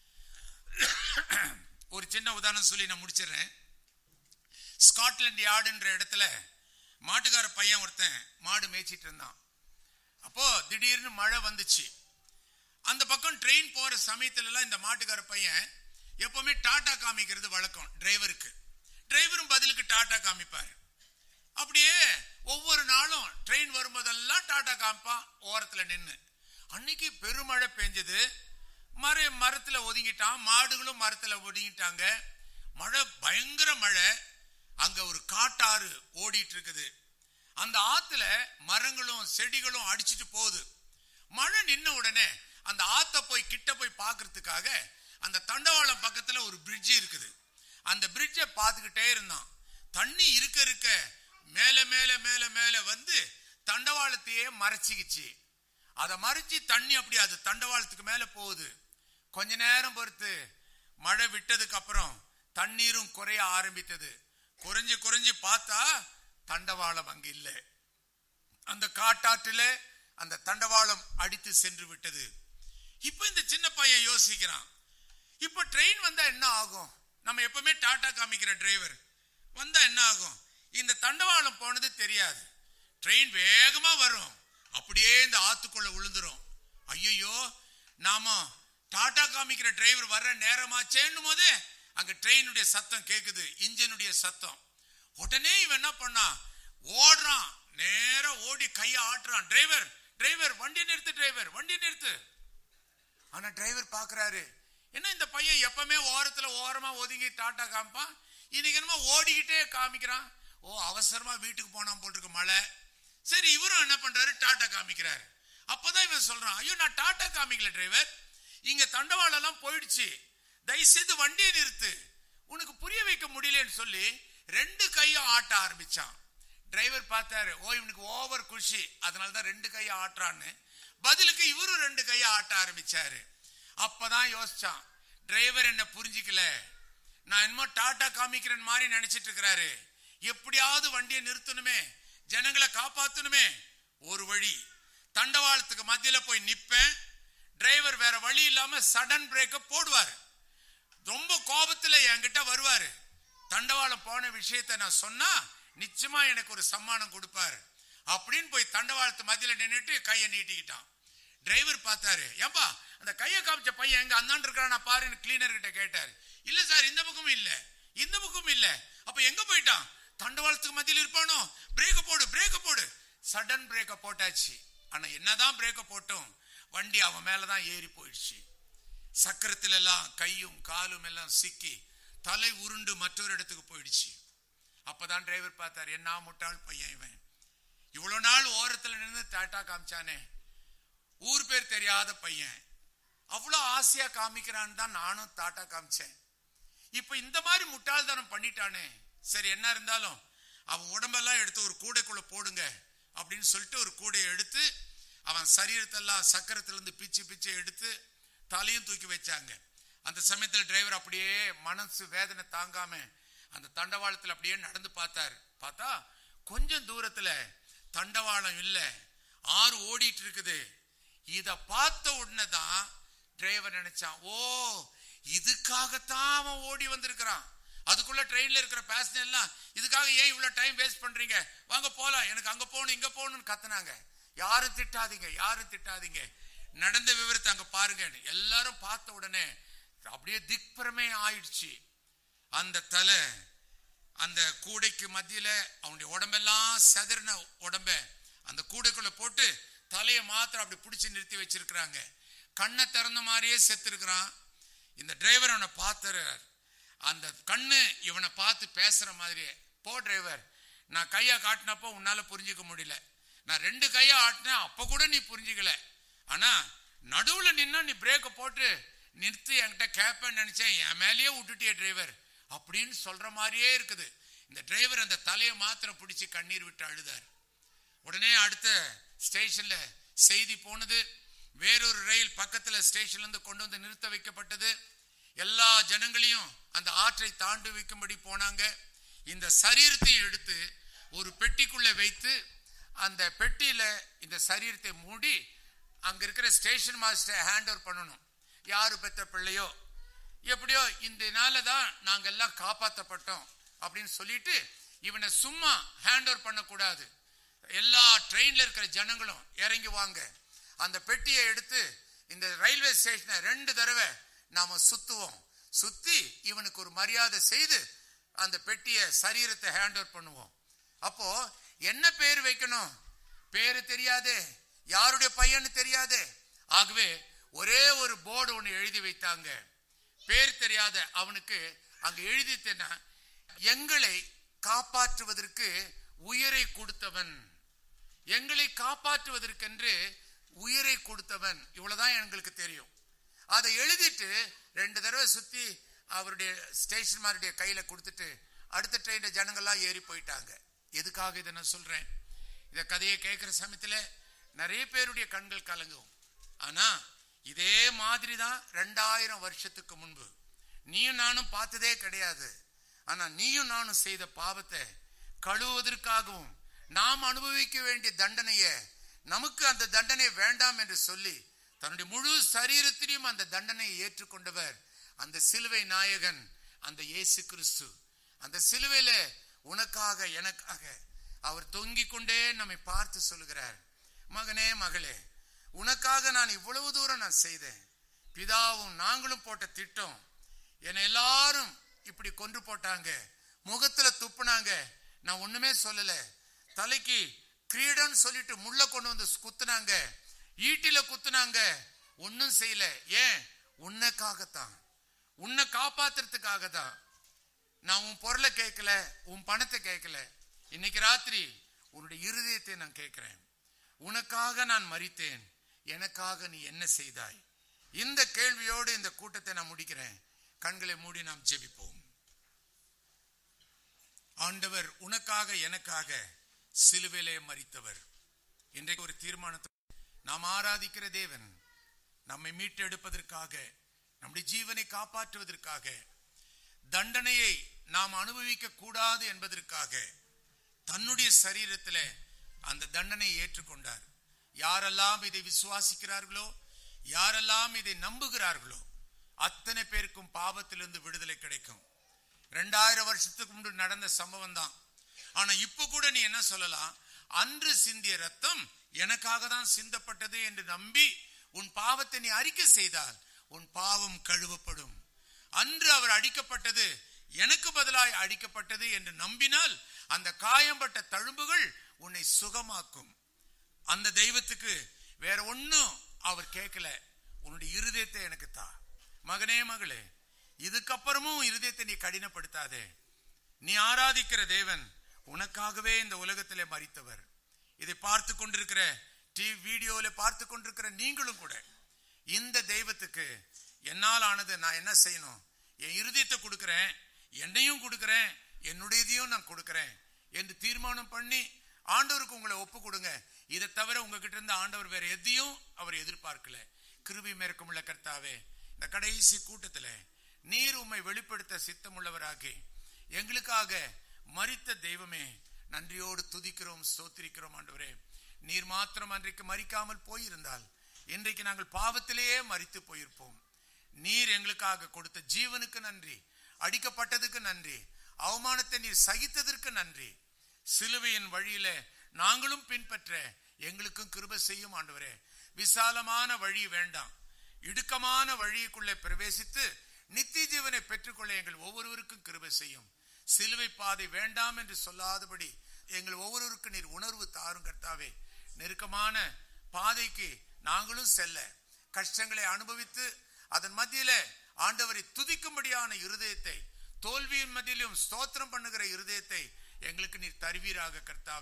[SPEAKER 2] ஒரு சின்ன உதாரணம் சொல்லி நான் முடிச்சிடுறேன் ஸ்காட்லாண்ட் யார்டுன்ற இடத்துல மாட்டுக்கார பையன் ஒருத்தன் மாடு மேய்ச்சிட்டு இருந்தான் அப்போ திடீர்னு மழை வந்துச்சு அந்த பக்கம் ட்ரெயின் போற சமயத்துல எல்லாம் இந்த மாட்டுக்கார பையன் எப்பவுமே டாடா காமிக்கிறது வழக்கம் டிரைவருக்கு டிரைவரும் பதிலுக்கு டாடா காமிப்பார் அப்படியே ஒவ்வொரு நாளும் ட்ரெயின் வரும்போதெல்லாம் டாடா காமிப்பான் ஓரத்துல நின்னு அன்னைக்கு பெருமழை பெஞ்சது மர மரத்துல ஒதுங்கிட்டான் மாடுகளும் மரத்துல ஒதுங்கிட்டாங்க மழை பயங்கர மழை அங்க ஒரு காட்டாறு ஓடிட்டு இருக்குது அந்த ஆத்துல மரங்களும் செடிகளும் அடிச்சிட்டு போகுது மழை நின்ன உடனே அந்த ஆத்த போய் கிட்ட போய் பார்க்கிறதுக்காக அந்த தண்டவாளம் பக்கத்துல ஒரு பிரிட்ஜ் இருக்குது அந்த பிரிட்ஜை பார்த்துக்கிட்டே இருந்தான் தண்ணி இருக்க இருக்க மேல மேல மேல மேல வந்து தண்டவாளத்தையே மறைச்சிக்கிச்சு அதை மறைச்சு தண்ணி அப்படி அது தண்டவாளத்துக்கு மேல போகுது கொஞ்ச நேரம் பொறுத்து மழை விட்டதுக்கு அப்புறம் தண்ணீரும் குறைய ஆரம்பித்தது குறைஞ்சு குறைஞ்சு பார்த்தா தண்டவாளம் அங்க இல்லை அந்த காட்டாற்றிலே அந்த தண்டவாளம் அடித்து சென்று விட்டது இப்ப இந்த சின்ன பையன் யோசிக்கிறான் இப்ப ட்ரெயின் வந்தா என்ன ஆகும் நம்ம எப்பவுமே டாடா காமிக்கிற டிரைவர் வந்தா என்ன ஆகும் இந்த தண்டவாளம் போனது தெரியாது ட்ரெயின் வேகமா வரும் அப்படியே இந்த ஆத்துக்குள்ள விழுந்துரும் ஐயோ நாம டாடா காமிக்கிற டிரைவர் வர்ற நேரமாச்சேன்னும் போதே அங்க ட்ரெயினுடைய சத்தம் கேக்குது இன்ஜினுடைய சத்தம் உடனே இவன் என்ன பண்ணான் ஓடுறான் நேரா ஓடி கைய ஆட்டுறான் டிரைவர் டிரைவர் வண்டி நிறுத்து டிரைவர் வண்டி நிறுத்து ஆனா டிரைவர் பாக்குறாரு என்ன இந்த பையன் எப்பவுமே ஓரத்துல ஓரமா ஒதுங்கி டாட்டா காமிப்பான் இன்னைக்கு என்னமோ ஓடிக்கிட்டே காமிக்கிறான் ஓ அவசரமா வீட்டுக்கு போனான் போல் இருக்கு மழை சரி இவரும் என்ன பண்றாரு டாட்டா காமிக்கிறாரு அப்பதான் இவன் சொல்றான் ஐயோ நான் டாட்டா காமிக்கல டிரைவர் இங்க தண்டவாளம் எல்லாம் போயிடுச்சு தயவு செய்து வண்டியை நிறுத்து உனக்கு புரிய வைக்க முடியலன்னு சொல்லி ரெண்டு கையும் ஆட்ட ஆரம்பிச்சான் டிரைவர் பார்த்தாரு ஓ இவனுக்கு ஓவர் குஷி அதனாலதான் ரெண்டு கையை ஆட்டுறான்னு பதிலுக்கு இவரும் ரெண்டு கையை ஆட்ட ஆரம்பிச்சாரு அப்பதான் யோசிச்சான் டிரைவர் என்ன புரிஞ்சிக்கல நான் என்னமோ டாட்டா காமிக்கிறேன் மாதிரி நினைச்சிட்டு இருக்கிறாரு எப்படியாவது வண்டியை நிறுத்தணுமே ஜனங்களை காப்பாத்தணுமே ஒரு வழி தண்டவாளத்துக்கு மத்தியில போய் நிப்பேன் டிரைவர் வேற வழி இல்லாம சடன் பிரேக்க போடுவார் ரொம்ப கோபத்துல என்கிட்ட வருவாரு தண்டவாளம் போன விஷயத்தை நான் சொன்னா நிச்சயமா எனக்கு ஒரு சம்மானம் கொடுப்பாரு அப்படின்னு போய் தண்டவாளத்து மத்தியில நின்னுட்டு கையை நீட்டிக்கிட்டான் டிரைவர் பார்த்தாரு ஏன்பா அந்த கையை காமிச்ச பையன் எங்க அந்தாண்டு இருக்கிறான் நான் பாருன்னு கிளீனர் கிட்ட கேட்டாரு இல்ல சார் இந்த பக்கமும் இல்ல இந்த பக்கமும் இல்ல அப்ப எங்க போயிட்டான் தண்டவாளத்துக்கு மத்தியில் இருப்பானோ பிரேக்க போடு பிரேக்க போடு சடன் பிரேக்க போட்டாச்சு ஆனா என்னதான் பிரேக்க போட்டும் வண்டி அவன் மேலதான் ஏறி போயிடுச்சு சக்கரத்துல எல்லாம் கையும் காலும் எல்லாம் சிக்கி தலை உருண்டு மற்றொரு இடத்துக்கு போயிடுச்சு அப்பதான் டிரைவர் பார்த்தாரு என்ன முட்டாள் பையன் இவன் இவ்வளவு நாள் ஓரத்துல நின்று டாட்டா காமிச்சானே ஊர் பேர் தெரியாத பையன் அவ்வளவு ஆசையா காமிக்கிறான்னு தான் நானும் டாட்டா காமிச்சேன் இப்ப இந்த மாதிரி முட்டாள்தனம் பண்ணிட்டானே சரி என்ன இருந்தாலும் அவன் உடம்பெல்லாம் எடுத்து ஒரு கூடைக்குள்ள போடுங்க அப்படின்னு சொல்லிட்டு ஒரு கூடையை எடுத்து அவன் சரீரத்தெல்லாம் சக்கரத்துல இருந்து பிச்சு பிச்சு எடுத்து தலையும் தூக்கி வச்சாங்க அந்த சமயத்துல டிரைவர் அப்படியே மனசு வேதனை தாங்காம அந்த தண்டவாளத்துல அப்படியே நடந்து பார்த்தாரு பார்த்தா கொஞ்சம் தூரத்துல தண்டவாளம் இல்ல ஆறு ஓடிட்டு இருக்குது இத பார்த்த உடனே தான் டிரைவர் நினைச்சான் ஓ இதுக்காகத்தான் அவன் ஓடி வந்திருக்கிறான் அதுக்குள்ள ட்ரெயின்ல இருக்கிற பேசஞ்சர் எல்லாம் இதுக்காக ஏன் இவ்வளவு டைம் வேஸ்ட் பண்றீங்க வாங்க போலாம் எனக்கு அங்க போகணும் இங்க போகணும்னு கத்துனாங்க யாரும் திட்டாதீங்க யாரும் திட்டாதீங்க நடந்த விவரத்தை அங்க பாருங்க எல்லாரும் பார்த்த உடனே அப்படியே திக்பரமே ஆயிடுச்சு அந்த தலை அந்த கூடைக்கு மத்தியில அவனுடைய உடம்பெல்லாம் செதறின உடம்ப அந்த கூடைக்குள்ள போட்டு தலையை மாத்திரம் அப்படி பிடிச்சு நிறுத்தி வச்சிருக்கிறாங்க கண்ணை திறந்த மாதிரியே செத்துருக்கிறான் இந்த டிரைவர் அவனை பார்த்துறார் அந்த கண்ணு இவனை பார்த்து பேசுற மாதிரியே போ டிரைவர் நான் கையை காட்டினப்போ உன்னால புரிஞ்சுக்க முடியல நான் ரெண்டு கையை ஆட்டினேன் அப்ப கூட நீ புரிஞ்சுக்கல ஆனா நடுவுல நின்னா நீ பிரேக்க போட்டு நிறுத்தி என்கிட்ட கேப்பேன்னு நினைச்சேன் என் மேலேயே விட்டுட்டிய டிரைவர் அப்படின்னு சொல்ற மாதிரியே இருக்குது இந்த டிரைவர் அந்த தலையை மாத்திரம் பிடிச்சி கண்ணீர் விட்டு அழுதார் உடனே அடுத்த ஸ்டேஷன்ல செய்தி போனது வேறொரு ரயில் பக்கத்துல ஸ்டேஷன்ல இருந்து கொண்டு வந்து நிறுத்த வைக்கப்பட்டது எல்லா ஜனங்களையும் அந்த ஆற்றை தாண்டி வைக்கும்படி போனாங்க இந்த சரீரத்தை எடுத்து ஒரு பெட்டிக்குள்ள வைத்து அந்த பெட்டியில இந்த சரீரத்தை மூடி அங்க இருக்கிற ஸ்டேஷன் மாஸ்டர் ஹேண்ட் ஓவர் பண்ணணும் யாரு பெத்த பிள்ளையோ எப்படியோ இந்த நாள தான் நாங்க எல்லாம் காப்பாத்தப்பட்டோம் அப்படின்னு சொல்லிட்டு இவனை சும்மா ஹேண்ட் ஓவர் பண்ணக்கூடாது எல்லா ட்ரெயின்ல இருக்கிற ஜனங்களும் இறங்கி வாங்க அந்த பெட்டியை எடுத்து இந்த ரயில்வே ஸ்டேஷனை ரெண்டு தடவை நாம சுத்துவோம் சுத்தி இவனுக்கு ஒரு மரியாதை செய்து அந்த பெட்டியை சரீரத்தை ஹேண்ட் ஓவர் பண்ணுவோம் அப்போ என்ன பேர் வைக்கணும் பேரு தெரியாதே யாருடைய பையன்னு தெரியாதே ஆகவே ஒரே ஒரு போர்டு ஒன்று எழுதி வைத்தாங்க பேர் தெரியாத அவனுக்கு அங்க எழுதித்தேன்னா எங்களை காப்பாற்றுவதற்கு உயிரை கொடுத்தவன் எங்களை காப்பாற்றுவதற்கென்று உயிரை கொடுத்தவன் இவ்வளவுதான் எங்களுக்கு தெரியும் அதை எழுதிட்டு ரெண்டு தடவை சுத்தி அவருடைய ஸ்டேஷன் மாருடைய கையில கொடுத்துட்டு அடுத்த ட்ரெயின்ல ஜனங்கள்லாம் ஏறி போயிட்டாங்க எதுக்காக இதை நான் சொல்றேன் இந்த கதையை கேட்கிற சமயத்துல நிறைய பேருடைய கண்கள் கலங்கும் ஆனா இதே மாதிரி தான் ரெண்டாயிரம் வருஷத்துக்கு முன்பு நீயும் நானும் பார்த்ததே கிடையாது ஆனா நீயும் நானும் செய்த பாவத்தை கழுவுவதற்காகவும் நாம் அனுபவிக்க வேண்டிய தண்டனைய நமக்கு அந்த தண்டனை வேண்டாம் என்று சொல்லி தன்னுடைய முழு சரீரத்திலையும் அந்த தண்டனையை ஏற்றுக்கொண்டவர் அந்த சிலுவை நாயகன் அந்த இயேசு கிறிஸ்து அந்த சிலுவையில உனக்காக எனக்காக அவர் தொங்கிக் கொண்டே நம்மை பார்த்து சொல்லுகிறார் மகனே மகளே உனக்காக நான் இவ்வளவு தூரம் நான் செய்தேன் பிதாவும் நாங்களும் போட்ட திட்டம் என்னை எல்லாரும் இப்படி கொன்று போட்டாங்க முகத்துல துப்புனாங்க நான் ஒண்ணுமே சொல்லல தலைக்கு கிரீடம்னு சொல்லிட்டு முள்ள கொண்டு வந்து குத்துனாங்க ஈட்டில குத்துனாங்க ஒன்னும் செய்யல ஏன் உன்னைக்காகத்தான் உன்னை காப்பாத்துறதுக்காக தான் நான் உன் பொருளை கேட்கல உன் பணத்தை கேட்கல இன்னைக்கு ராத்திரி உன்னுடைய இருதயத்தை நான் கேட்கிறேன் உனக்காக நான் மறித்தேன் எனக்காக நீ என்ன செய்தாய் இந்த கேள்வியோடு இந்த கூட்டத்தை நான் முடிக்கிறேன் கண்களை மூடி நாம் ஜெபிப்போம் ஆண்டவர் உனக்காக எனக்காக சிலுவையிலே மறித்தவர் இன்றைக்கு ஒரு தீர்மானத்தை நாம் ஆராதிக்கிற தேவன் நம்மை மீட்டெடுப்பதற்காக நம்முடைய ஜீவனை காப்பாற்றுவதற்காக தண்டனையை நாம் அனுபவிக்க கூடாது என்பதற்காக தன்னுடைய சரீரத்துல அந்த தண்டனையை ஏற்றுக்கொண்டார் யாரெல்லாம் இதை விசுவாசிக்கிறார்களோ யாரெல்லாம் இதை நம்புகிறார்களோ அத்தனை பேருக்கும் பாவத்திலிருந்து விடுதலை கிடைக்கும் ரெண்டாயிரம் வருஷத்துக்கு முன்பு நடந்த சம்பவம் தான் ஆனா இப்ப கூட நீ என்ன சொல்லலாம் அன்று சிந்திய ரத்தம் எனக்காக தான் சிந்தப்பட்டது என்று நம்பி உன் பாவத்தை நீ அறிக்கை செய்தால் உன் பாவம் கழுவப்படும் அன்று அவர் அடிக்கப்பட்டது எனக்கு பதிலாய் அடிக்கப்பட்டது என்று நம்பினால் அந்த காயம்பட்ட தழும்புகள் உன்னை சுகமாக்கும் அந்த தெய்வத்துக்கு வேற ஒண்ணும் அவர் கேட்கல உன்னுடைய இருதயத்தை எனக்கு தா மகனே மகளே இதுக்கப்புறமும் இருதயத்தை நீ கடினப்படுத்தாதே நீ ஆராதிக்கிற தேவன் உனக்காகவே இந்த உலகத்திலே மறித்தவர் இதை பார்த்து கொண்டிருக்கிற டிவி வீடியோல பார்த்து கொண்டிருக்கிற நீங்களும் கூட இந்த தெய்வத்துக்கு என்னால் ஆனது நான் என்ன செய்யணும் என் இருதயத்தை கொடுக்கிறேன் என்னையும் கொடுக்கிறேன் என்னுடையதையும் நான் கொடுக்கிறேன் என்று தீர்மானம் பண்ணி ஆண்டவருக்கு உங்களை ஒப்பு கொடுங்க இதை தவிர உங்ககிட்ட இருந்து ஆண்டவர் வேற எதையும் அவர் எதிர்பார்க்கல கிருபி மேற்கமுள்ள கர்த்தாவே இந்த கடைசி கூட்டத்துல நீர் உம்மை வெளிப்படுத்த சித்தமுள்ளவராகி எங்களுக்காக மரித்த தெய்வமே நன்றியோடு துதிக்கிறோம் ஸ்தோத்திரிக்கிறோம் ஆண்டவரே நீர் மாத்திரம் அன்றைக்கு மறிக்காமல் போயிருந்தால் இன்றைக்கு நாங்கள் பாவத்திலேயே மறித்து போயிருப்போம் நீர் எங்களுக்காக கொடுத்த ஜீவனுக்கு நன்றி அடிக்கப்பட்டதுக்கு நன்றி அவமானத்தை நீர் சகித்ததற்கு நன்றி சிலுவையின் வழியில நாங்களும் பின்பற்ற எங்களுக்கும் கிருப செய்யும் ஆண்டவரே விசாலமான வழி வேண்டாம் இடுக்கமான வழிக்குள்ளே பிரவேசித்து நித்திய ஜீவனை பெற்றுக்கொள்ள எங்கள் ஒவ்வொருவருக்கும் கிருபை செய்யும் சிலுவை பாதை வேண்டாம் என்று சொல்லாதபடி எங்கள் ஒவ்வொருவருக்கும் நீர் உணர்வு தாரும் கர்த்தாவே நெருக்கமான பாதைக்கு நாங்களும் செல்ல கஷ்டங்களை அனுபவித்து அதன் மத்தியில ஆண்டவரை துதிக்கும்படியான இருதயத்தை தோல்வியின் மத்தியிலும் ஸ்தோத்திரம் பண்ணுகிற இருதயத்தை எங்களுக்கு நீர் தருவீராக கர்த்தாவே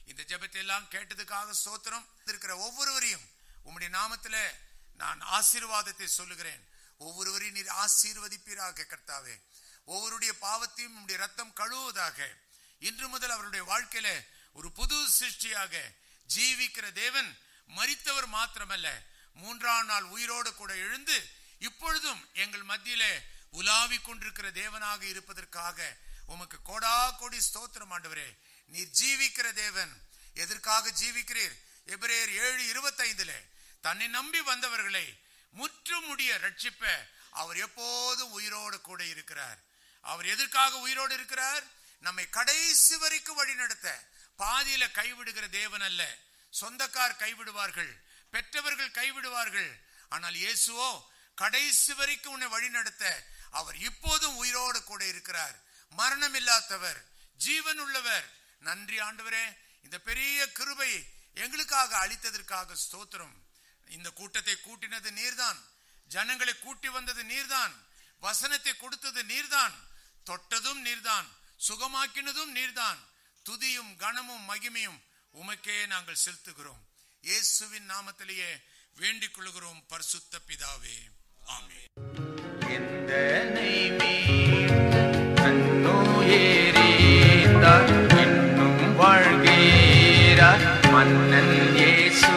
[SPEAKER 2] இந்த ஜெபத்தை எல்லாம் கேட்டதுக்காக ஸ்தோத்திரம் இருக்கிற ஒவ்வொருவரையும் உம்முடைய நாமத்துல நான் ஆசீர்வாதத்தை சொல்லுகிறேன் ஒவ்வொருவரையும் நீர் ஆசீர்வதிப்பீராக கர்த்தாவே ஒவ்வொருடைய பாவத்தையும் உம்முடைய ரத்தம் கழுவுவதாக இன்று முதல் அவருடைய வாழ்க்கையில ஒரு புது சிருஷ்டியாக ஜீவிக்கிற தேவன் மரித்தவர் மாத்திரமல்ல மூன்றாம் நாள் உயிரோடு கூட எழுந்து இப்பொழுதும் எங்கள் மத்தியிலே உலாவிக் கொண்டிருக்கிற தேவனாக இருப்பதற்காக உமக்கு கோடா கோடி ஸ்தோத்திரம் ஆண்டவரே நீர் ஜீவிக்கிற தேவன் எதற்காக ஜீவிக்கிறீர் எபிரேயர் ஏழு இருபத்தைந்துல தன்னை நம்பி வந்தவர்களை முற்றுமுடிய ரட்சிப்ப அவர் எப்போதும் உயிரோடு கூட இருக்கிறார் அவர் எதற்காக உயிரோடு இருக்கிறார் நம்மை கடைசி வரைக்கும் வழி நடத்த பாதியில கைவிடுகிற தேவன் அல்ல சொந்தக்கார் கைவிடுவார்கள் பெற்றவர்கள் கைவிடுவார்கள் ஆனால் இயேசுவோ கடைசி வரைக்கும் உன்னை வழி நடத்த அவர் இப்போதும் உயிரோடு கூட இருக்கிறார் மரணம் இல்லாதவர் ஜீவன் உள்ளவர் நன்றி ஆண்டவரே இந்த பெரிய கிருபை எங்களுக்காக அளித்ததற்காக ஸ்தோத்திரம் இந்த கூட்டத்தை கூட்டினது நீர்தான் ஜனங்களை கூட்டி வந்தது நீர்தான் வசனத்தை கொடுத்தது நீர்தான் தொட்டதும் நீர்தான் சுகமாக்கினதும் நீர்தான் துதியும் கனமும் மகிமையும் உமக்கே நாங்கள் செலுத்துகிறோம் இயேசுவின் நாமத்திலேயே வேண்டிக் கொள்கிறோம் பரிசுத்த பிதாவே ஆமென்
[SPEAKER 1] எந்தனை மீட்ட தன்னுயிரீந்தார் இன்னும் வாழ்கிறார் மன்னன் இயேசு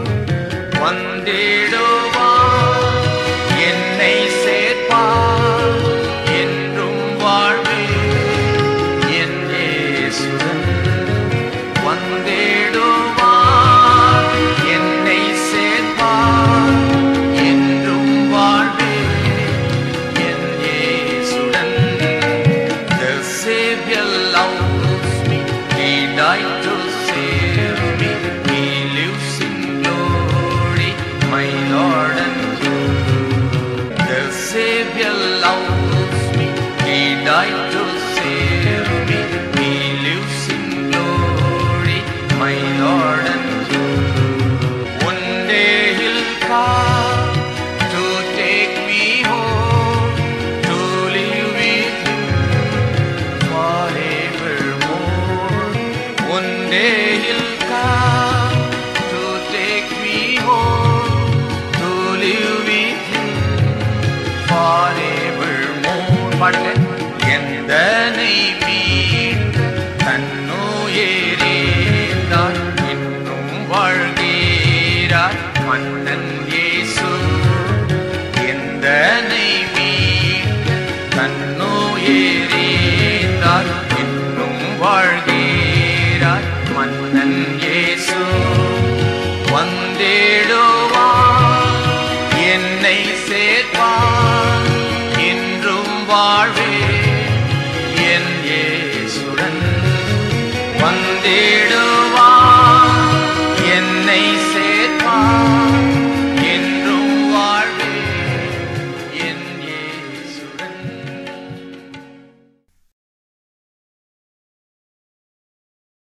[SPEAKER 1] வந்திடுவார் என்னை சேர்ப்பார் என்றும் வாழ்வே என் இயேசுடன் வந்திடுவார் என்னை சேர்ப்பார் என்றும் வாழ்வே என் இயேசுடன் The Savior loves me, He died to save me, He lives in glory, my Lord and King. The Savior loves me, He died to save me, He lives in glory, my Lord and King. One day He'll come to take me home, to live with Him forevermore. One day He'll come to take me home, to live with Him forevermore. பாடுங்க எந்தனை மீட்ட தன்னுயிரேந்தார் இன்னும் வாழ்கிறார் மன்னன்